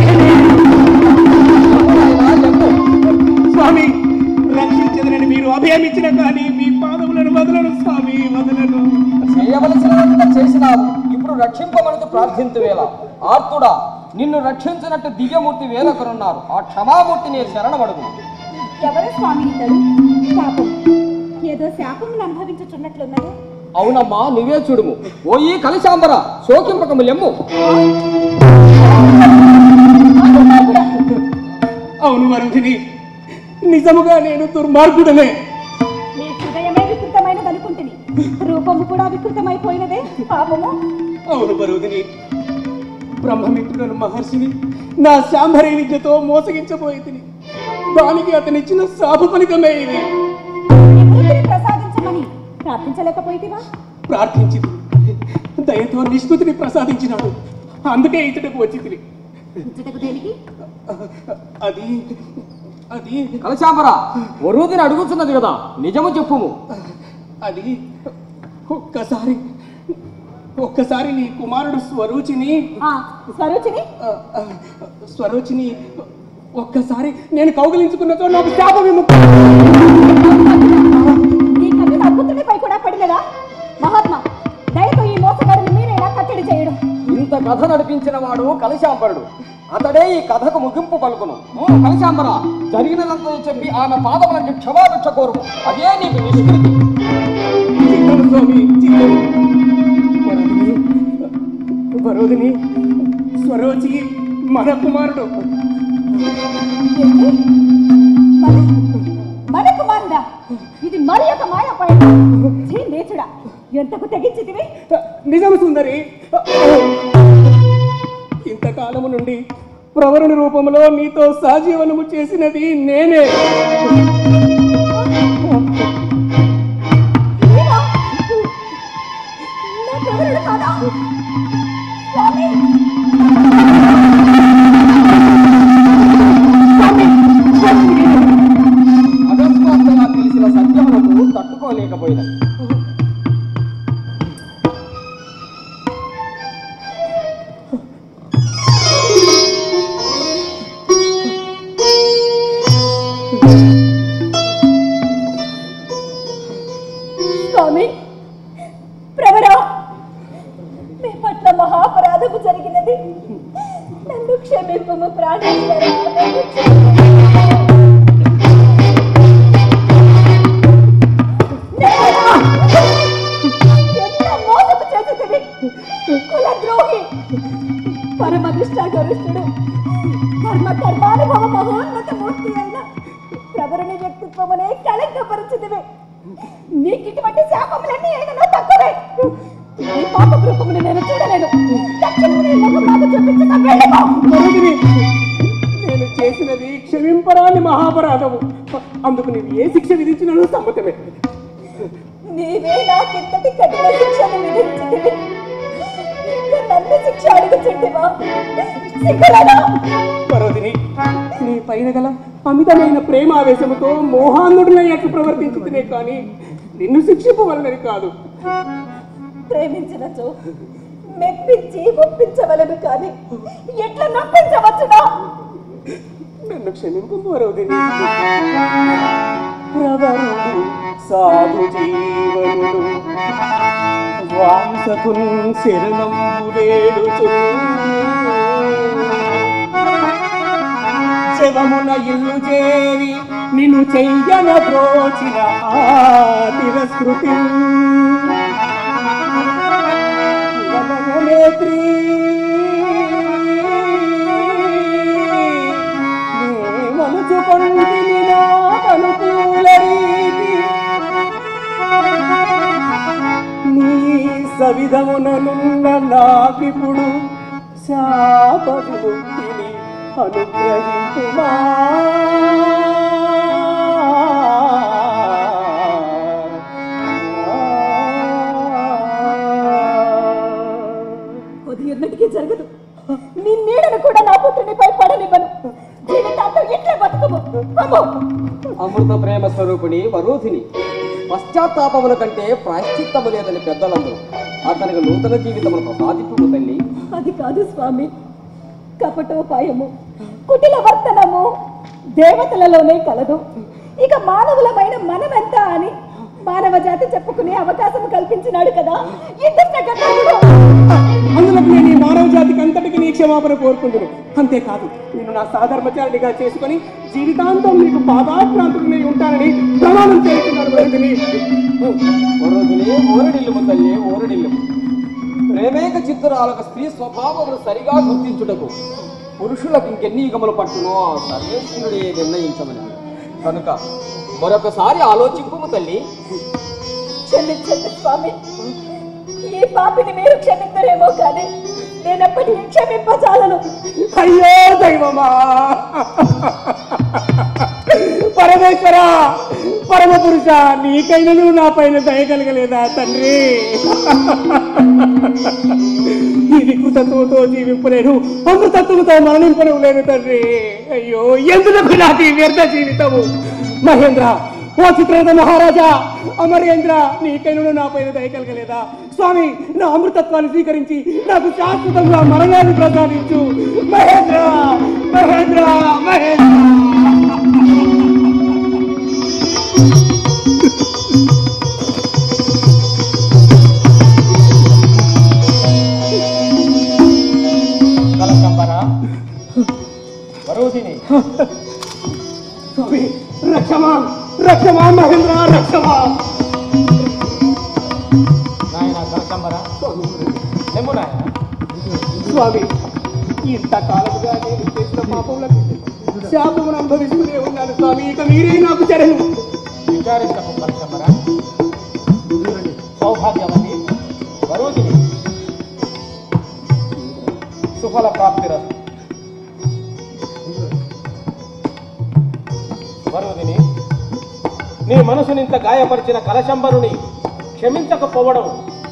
స్వామి రక్షించదనని మీరు అభయమిచ్చిన కానీ మీ పాదములను వదలను స్వామి వదలను చేయవలసినంత చేసినావు ఇప్పుడు రక్షింపమనదు ప్రార్థింతువేళ ఆర్తుడా నిన్ను రక్షించినట్టు దివ్యమూర్తి వేరొకరున్నారు ఆ క్షమామూర్తిని శరణమడుగు ఎవరు స్వామి ఇద్దరు పాపం ఏదో శాపమును అనుభవించుచున్నట్లున్నదే అవునమ్మా నువ్వే చూడుము ఓ ఈ కలిశాంబర శోకింపకము లెమ్ము అవును వరుధిని నిజముగా నేను దుర్మార్గుడనే నీ హృదయమే వికృతమైనది అనుకుంటుని రూపము కూడా వికృతమైపోయినదే పాపము అవును వరుధిని బ్రహ్మమిత్రులను మహర్షిని నా శాంభరి విద్యతో మోసగించబోయి తిని దానికి అతనిచ్చిన శాప ఫలితమే ఇది నీ వృత్తిని ప్రసాదించమని ప్రార్థించలేకపోయితివా ప్రార్థించింది దయతో నిష్కృతిని ప్రసాదించినాడు అందుకే ఇతడికి వచ్చి తిని ఇచ్చటకు దేనికి అది అది కలశాంబర వరుదిని అడుగుతున్నది కదా నిజము చెప్పుము అది ఒక్కసారి ఒక్కసారి నీ కుమారుడు స్వరూచిని ఆ స్వరూచిని ఆ, ఆ, స్వరూచిని ఒక్కసారి నేను కౌగిలించుకున్నతో నాకు శాప విముక్తి ఈ కన్ను నా పుత్రునిపై కూడా పడినదా మహాత్మా దయతో ఈ మోసగాడిని మీరేనా కట్టడి చేయడం ఇంత కథ నడిపించిన వాడు కలశాంబరుడు అతడే ఈ కథకు ముగింపు పలుకును ఓ కలశాంబర జరిగినదంతా చెప్పి ఆమె పాదములకి క్షమాభిక్ష కోరుము అదే నీకు నిష్కృతి చిత్తము స్వామి చిత్తము వరదిని వరోదిని స్వరోచి మన కుమారుడు ఏంటి? మన మన కుమారుడా ఇది మరి ఒక మాయపాయ ఛీ, నీచుడా ఎంతకు తెగించితివి నిజము సుందరి ఇంతకాలము నుండి ప్రవరుని రూపంలో నీతో సహజీవనము చేసినది నేనే నీవా? నా ప్రవరుడు కాదా స్వామి అకస్మాత్తుగా తెలిసిన సత్యములకు తట్టుకోలేకపోయినది స్వామి ప్రవరా మీ పట్ల మహాపరాధము జరిగినది నన్ను క్షమింపము ప్రాణేశ్వర నన్ను క్షమింపము. నేనా? ఎంత మోసము చేసితివి? కులద్రోహి పరమ నిష్ఠాగరిష్ఠుడు ధర్మ కర్మానుభవ మహోన్నత మూర్తి అయిన ప్రవరుని వ్యక్తిత్వమునే కళంకపరిచితివి నీకు ఇటువంటి శాపములన్నీ ఏదైనా తక్కువే ఈ పాప రూపముని నేను చూడలేను తక్షణమే ముఖం నాకు చూపించక వెళ్ళిపో వరదిని నేను చేసినది క్షమింపరాని మహాపరాధము అందుకు నీవు ఏ శిక్ష విధించినను సమ్మతమే నీవే నాకింతటి కఠిన శిక్షను విధించితివి ఇంకా నన్ను శిక్ష అడుగుచుంటివా సిగ్గులేదా వరోదిని నీ పైన గల అమితమైన ప్రేమావేశముతో మోహాన్నుడినయ్యట్లు ప్రవర్తించుకునే కానీ నిన్ను శిక్షింపవలనని కాదు ప్రేమించినచో మెప్పించి ఒప్పించవలను కానీ ఎట్లా నొప్పించవచ్చునా నన్ను క్షమింపు వరోదిని ప్రవరుడు సాధు జీవనుడు వాంసకున్ శరణం వేడుచు శవమున ఇల్లు చేరి నిన్ను చెయ్యన బ్రోచిన ఆ తిరస్కృతి వలయనేత్రి నీ మలుచుకొంటిని నాకనుకూల రీతి నీ సవిధముననున్న నాకిప్పుడు శాప విముక్తిని అనుగ్రహింపుమా అది ఎన్నటికీ జరగదు నీ నీడను కూడా నా పుత్రునిపై పడనివ్వను జీవితాంతం ఇట్లే బతుకము అమ్మో అమృత ప్రేమ స్వరూపిణి వరూధిని పశ్చాత్తాపముల కంటే ప్రాయశ్చిత్తము లేదని పెద్దలందరూ అతనికి నూతన జీవితమును ప్రసాదింపు తల్లి అది కాదు స్వామి కపటోపాయము కుటిల వర్తనము దేవతలలోనే కలదు ఇక మానవులమైన మనమెంత అని మానవ జాతి చెప్పుకునే అవకాశం కల్పించినాడు కదా ఇంత గర్భుడు అందులో నేను ఈ మానవ జాతికి అంతటికి నీ క్షమాపణ కోరుకుంటును అంతేకాదు నేను నా సాధర్మచారినిగా చేసుకొని జీవితాంతం నీకు పాదాక్రాంతుడిని ఉంటానని ప్రమాణం చేస్తున్నాను వరదిని వరూధిని ఓరడిల్లుము తల్లి ఓరడిల్లుము ప్రేమేక చిత్తురాలకు స్త్రీ స్వభావమును సరిగా గుర్తించుటకు పురుషులకు ఇంకెన్ని యుగములు పట్టునో ఆ సర్వేశ్వరుడే నిర్ణయించమని కనుక మరొకసారి ఆలోచింపుము తల్లి క్షమించండి స్వామి ఈ పాపిని మీరు క్షమించరేమో కానీ నేనెప్పటికీ క్షమింపజాలను అయ్యో దైవమా పరమేశ్వర పరమ పురుష నీకైనను నా పైన దయ కలగలేదా తండ్రి ఈ వికృతత్వంతో జీవింపలేను అమృతత్వంతో మరణింపను లేను తండ్రి అయ్యో ఎందుకు నాకు ఈ వ్యర్థ జీవితము మహేంద్ర ఓ చిత్రరథ మహారాజా అమరేంద్ర నీకైనా నా పైన దయ కలగలేదా స్వామి నా అమృతత్వాన్ని స్వీకరించి నాకు శాశ్వతంగా మరణాన్ని ప్రసాదించు మహేంద్ర మహేంద్ర మహేంద్ర కలకంబర వరోధిని స్వామి రక్షమా రక్షమా మహేంద్ర రక్షమా నాయన కలకంబర చెమ్ము నాయన స్వామి ఇంతకాలముగా నేను చేసిన పాపములకు శాపమును అనుభవిస్తూనే ఉన్నాను స్వామి ఇక మీరే నాకు చరణు విచారించకు కలకంబర సౌభాగ్యవతి వరోధిని సుఫల ప్రాప్తిరస్తు వరోధిని నీ మనసునింత గాయపరిచిన కలశంబరుని క్షమించకపోవడం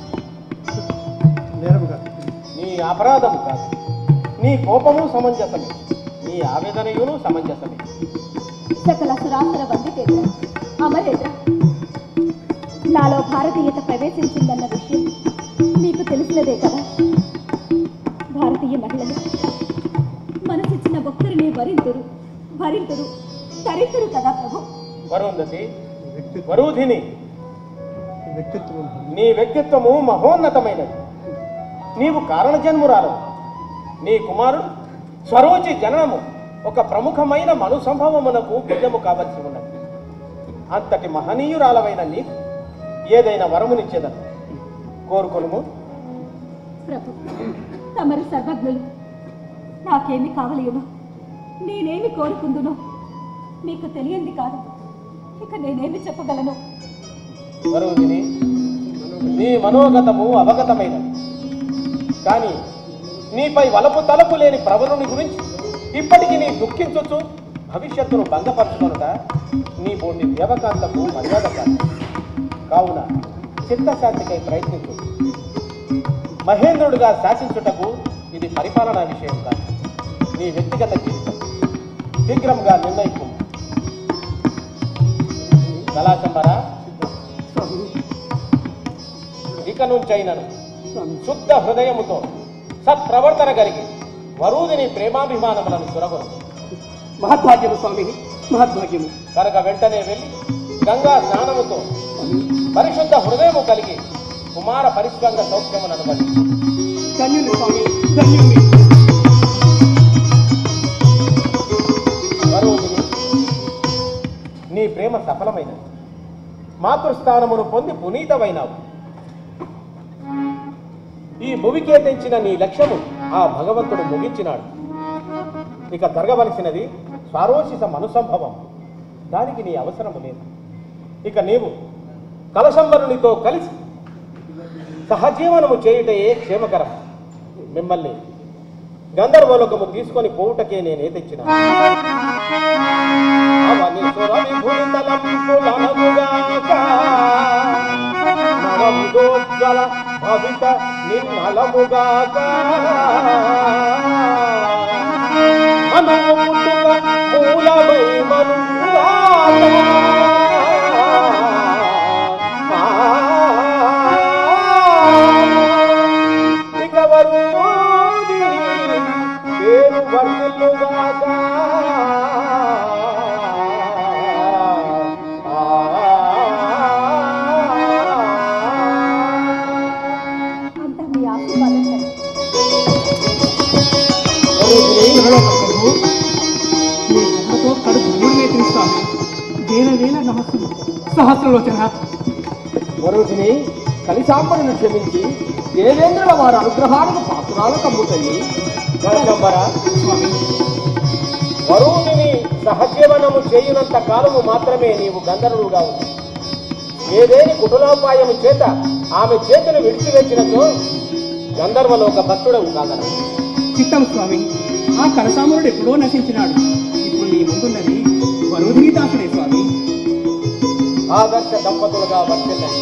నేరముగా నీ అపరాధం కాదు నీ కోపము సమంజసమే నీ ఆవేదనయును సమంజసమే సకల సురాసుర వందితేంద్ర అమరేంద్ర నాలో భారతీయత ప్రవేశించిందన్న విషయం మీకు తెలిసినదే కదా భారతీయ మహిళలు మనసిచ్చిన భక్తుడిని వరింతురు భరింతురు తరింతురు కదా ప్రభు వరుంధతి వరూధిని వ్యక్తిత్వం నీ వ్యక్తిత్వము మహోన్నతమైనది నీవు కారణజన్మురాలు నీ కుమారుడు స్వరోచి జననము ఒక ప్రముఖమైన మను సంభవమునకు బిడ్డము కావలసి ఉన్నది అంతటి మహనీయురాలవైన నీకు ఏదైనా వరమునిచ్చేదను కోరుకొనుము ప్రభు తమరు సర్వజ్ఞులు నాకేమి కావలేమో నేనేమి కోరుకుందునో మీకు తెలియంది కాదు ఇక నేనేమి చెప్పగలను వరుధిని నీ మనోగతము అవగతమైనది కానీ నీపై వలపు తలపు లేని ప్రవరుని గురించి ఇప్పటికి నీ దుఃఖించొచ్చు భవిష్యత్తును భంగపరచుకొనుట నీ బోటి దేవకాంతకు మర్యాద కాదు కావున చిత్తశాంతికై ప్రయత్నించు మహేంద్రుడిగా శాసించుటకు ఇది పరిపాలనా విషయం కాదు నీ వ్యక్తిగత జీవితం శీఘ్రంగా నిర్ణయించు కళాచంబరా ఇక నుంచైనను శుద్ధ హృదయముతో సత్ప్రవర్తన కలిగి వరూదిని ప్రేమాభిమానములను సురగొను మహద్భాగ్యము స్వామి మహద్భాగ్యము కనుక వెంటనే వెళ్ళి గంగా స్నానముతో పరిశుద్ధ హృదయము కలిగి కుమార పరిష్కంగ సౌఖ్యమును అనుభవి ధన్యులు స్వామి ధన్యులు వరూదిని నీ ప్రేమ సఫలమైనది మాతృస్థానమును పొంది పునీతమైనావు ఈ భువికే తెంచిన నీ లక్ష్యము ఆ భగవంతుడు ముగించినాడు ఇక జరగవలసినది స్వారోషిత మనుసంభవం దానికి నీ అవసరము లేదు ఇక నీవు కలశంబరునితో కలిసి సహజీవనము చేయుటయే క్షేమకరం మిమ్మల్ని గంధర్వలోకము తీసుకొని పోవుటకే నేనే తెచ్చిన అవని సురవిభుని తలంపులనగుగాక నవముదోజ్వల భవిత నిన్నలముగాక మనువు పుట్టుక మూలమై మనుగాక ఇక వరుదిని పేరు వర్ణులుగాక అంతా మీ ఆశీర్వాదం కదా ప్రభు మీ గుమ్మతో కడుపు మూడునే తెలుస్తాను వేల వేల నమస్సులు సహస్రలోచన వరుదిని కలిసాంబరును క్షమించి దేవేంద్రుల వారి అనుగ్రహానికి పాత్రాలు కమ్ముతాయి కనకంబర స్వామి వరుణుని సహజీవనము చేయునంత కాలము మాత్రమే నీవు గంధర్వుడుగా ఉంది ఏదేని కుటులోపాయము చేత ఆమె చేతులు విడిచివెచ్చినచో గంధర్వలోక భక్తుడవు కాగలవు చిత్తం స్వామి ఆ కరసామురుడు ఎప్పుడో నశించినాడు ఇప్పుడు నీ ముందున్నది వరుధిని దాసుడే స్వామి ఆదర్శ దంపతులుగా వర్తిల్లండి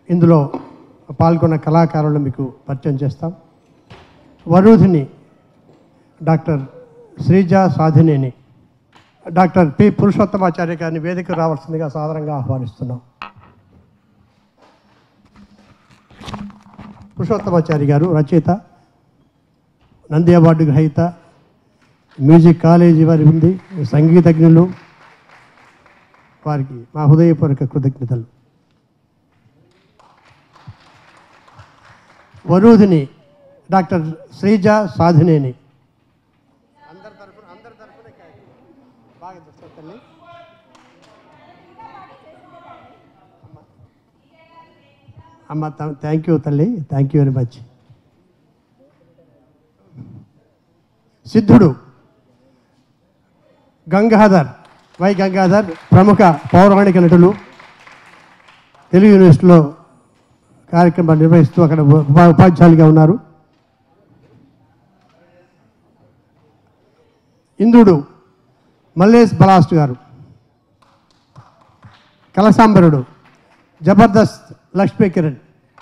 ఇందులో పాల్గొన్న కళాకారులను మీకు పరిచయం చేస్తాం Varudhini doctor Sreeja Sadineni doctor P Purushottamacharya గారిని వేదిక రావాల్సిందిగా సాదరంగా ఆహ్వానిస్తున్నాం పురుషోత్తమాచారి గారు రచయిత నంది అవార్డు గ్రహీత మ్యూజిక్ కాలేజీ వారి ఉంది సంగీతజ్ఞులు వారికి మా హృదయపూర్వక కృతజ్ఞతలు వరూధిని డాక్టర్ శ్రీజ సాధినేని అందరి తరఫున అందరి తరఫున బాగా చేస్తారు తల్లి అమ్మ థ్యాంక్ యూ తల్లి థ్యాంక్ యూ వెరీ మచ్ సిద్ధుడు గంగాధర్ వై గంగాధర్ ప్రముఖ పౌరాణిక నటులు తెలుగు యూనివర్సిటీలో కార్యక్రమాలు నిర్వహిస్తూ అక్కడ ఉపా- ఉపాధ్యాయులుగా ఉన్నారు ఇంద్రుడు మల్లేష్ బలాస్ట్ గారు కలసాంబరుడు జబర్దస్త్ లక్ష్మీ కిరణ్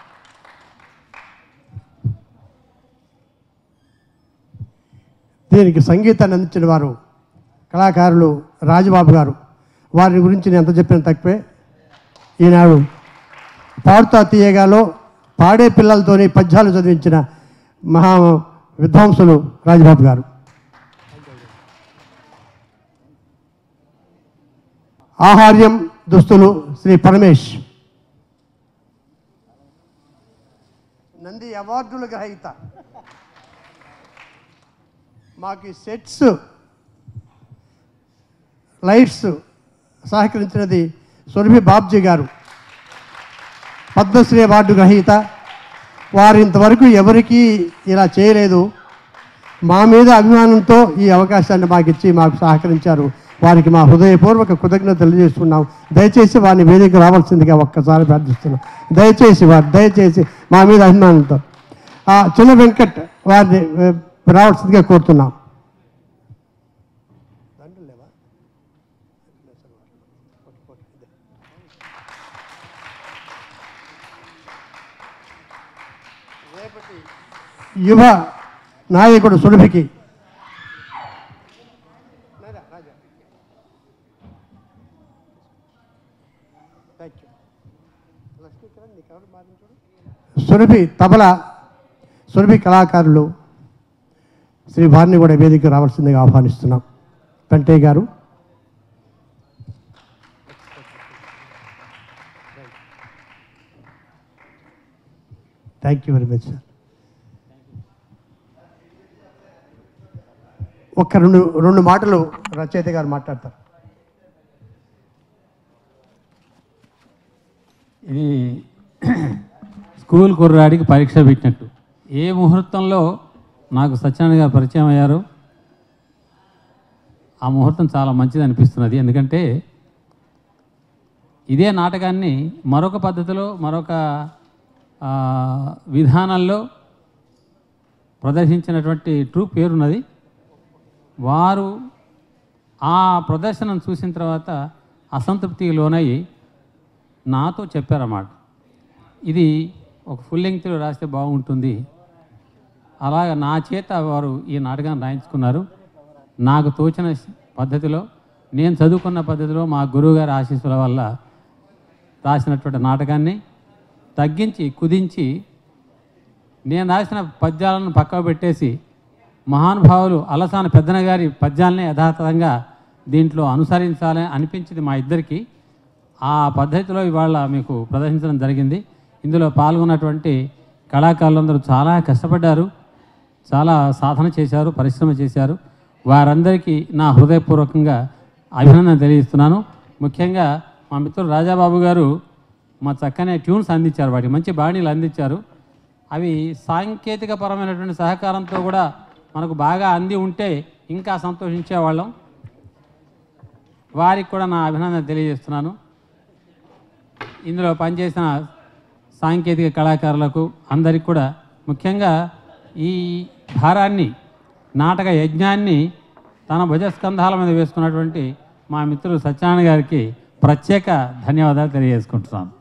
దీనికి సంగీతాన్ని అందించిన వారు కళాకారులు రాజబాబు గారు వారి గురించి నేను ఎంత చెప్పిన తక్కువే ఈనాడు పాడుతా తీయగాలో పాడే పిల్లలతోని పద్యాలు చదివించిన మహా విద్వాంసులు రాజబాబు గారు ఆహార్యం దుస్తులు శ్రీ పరమేష్ నంది అవార్డుల గ్రహీత మాకు ఈ సెట్స్ లైట్స్ సహకరించినది సురభి బాబ్జీ గారు పద్మశ్రీ అవార్డు గ్రహీత వారు ఇంతవరకు ఎవరికీ ఇలా చేయలేదు మా మీద అభిమానంతో ఈ అవకాశాన్ని మాకు ఇచ్చి మాకు సహకరించారు వారికి మా హృదయపూర్వక కృతజ్ఞత తెలియజేస్తున్నాం దయచేసి వారిని వేదిక రావాల్సిందిగా ఒక్కసారి ప్రార్థిస్తున్నాం దయచేసి వారు దయచేసి మా మీద అభిమానంతో ఆ చిన్న వెంకట్ వారిని ఏ, రావాల్సిందిగా కోరుతున్నాం యువ నాయకుడు సులభికి సురభి తబల సురభి కళాకారులు శ్రీ వారిని కూడా వేదిక రావాల్సిందిగా ఆహ్వానిస్తున్నాం పెంటయ్య గారు thank you very much sir ఒక్క రెండు రెండు మాటలు రచయిత గారు మాట్లాడతారు ఇది స్కూల్ కుర్రాడికి పరీక్ష పెట్టినట్టు ఏ ముహూర్తంలో నాకు సత్యనారాయణ గారు పరిచయం అయ్యారు ఆ ముహూర్తం చాలా మంచిది అనిపిస్తున్నది ఎందుకంటే ఇదే నాటకాన్ని మరొక పద్ధతిలో మరొక ఆ, విధానంలో ప్రదర్శించినటువంటి ట్రూప్ పేరున్నది వారు ఆ ప్రదర్శనను చూసిన తర్వాత అసంతృప్తికి లోనయ్యి నాతో చెప్పారన్నమాట ఇది ఒక ఫుల్ లెంగ్త్లో రాస్తే బాగుంటుంది అలాగ నా చేత వారు ఈ నాటకాన్ని రాయించుకున్నారు నాకు తోచిన పద్ధతిలో నేను చదువుకున్న పద్ధతిలో మా గురువుగారి ఆశీస్సుల వల్ల రాసినటువంటి నాటకాన్ని తగ్గించి కుదించి నేను రాసిన పద్యాలను పక్కకు పెట్టేసి మహానుభావులు అలసాన పెద్దన గారి పద్యాలనే యథాతథంగా దీంట్లో అనుసరించాలని అనిపించింది మా ఇద్దరికి ఆ పద్ధతిలో ఇవాళ మీకు ప్రదర్శించడం జరిగింది ఇందులో పాల్గొన్నటువంటి కళాకారులందరూ చాలా కష్టపడ్డారు చాలా సాధన చేశారు పరిశ్రమ చేశారు వారందరికీ నా హృదయపూర్వకంగా అభినందన తెలియజేస్తున్నాను ముఖ్యంగా మా మిత్రుడు రాజాబాబు గారు మా చక్కనే ట్యూన్స్ అందించారు వాటికి మంచి బాణీలు అందించారు అవి సాంకేతిక పరమైనటువంటి సహకారంతో కూడా మనకు బాగా అంది ఉంటే ఇంకా సంతోషించేవాళ్ళం వారికి కూడా నా అభినందన తెలియజేస్తున్నాను ఇందులో పనిచేసిన సాంకేతిక కళాకారులకు అందరికి కూడా ముఖ్యంగా ఈ భారాన్ని నాటక యజ్ఞాన్ని తన భుజస్కంధాల మీద వేసుకున్నటువంటి మా మిత్రులు సత్యనారాయణ గారికి ప్రత్యేక ధన్యవాదాలు తెలియజేసుకుంటున్నాను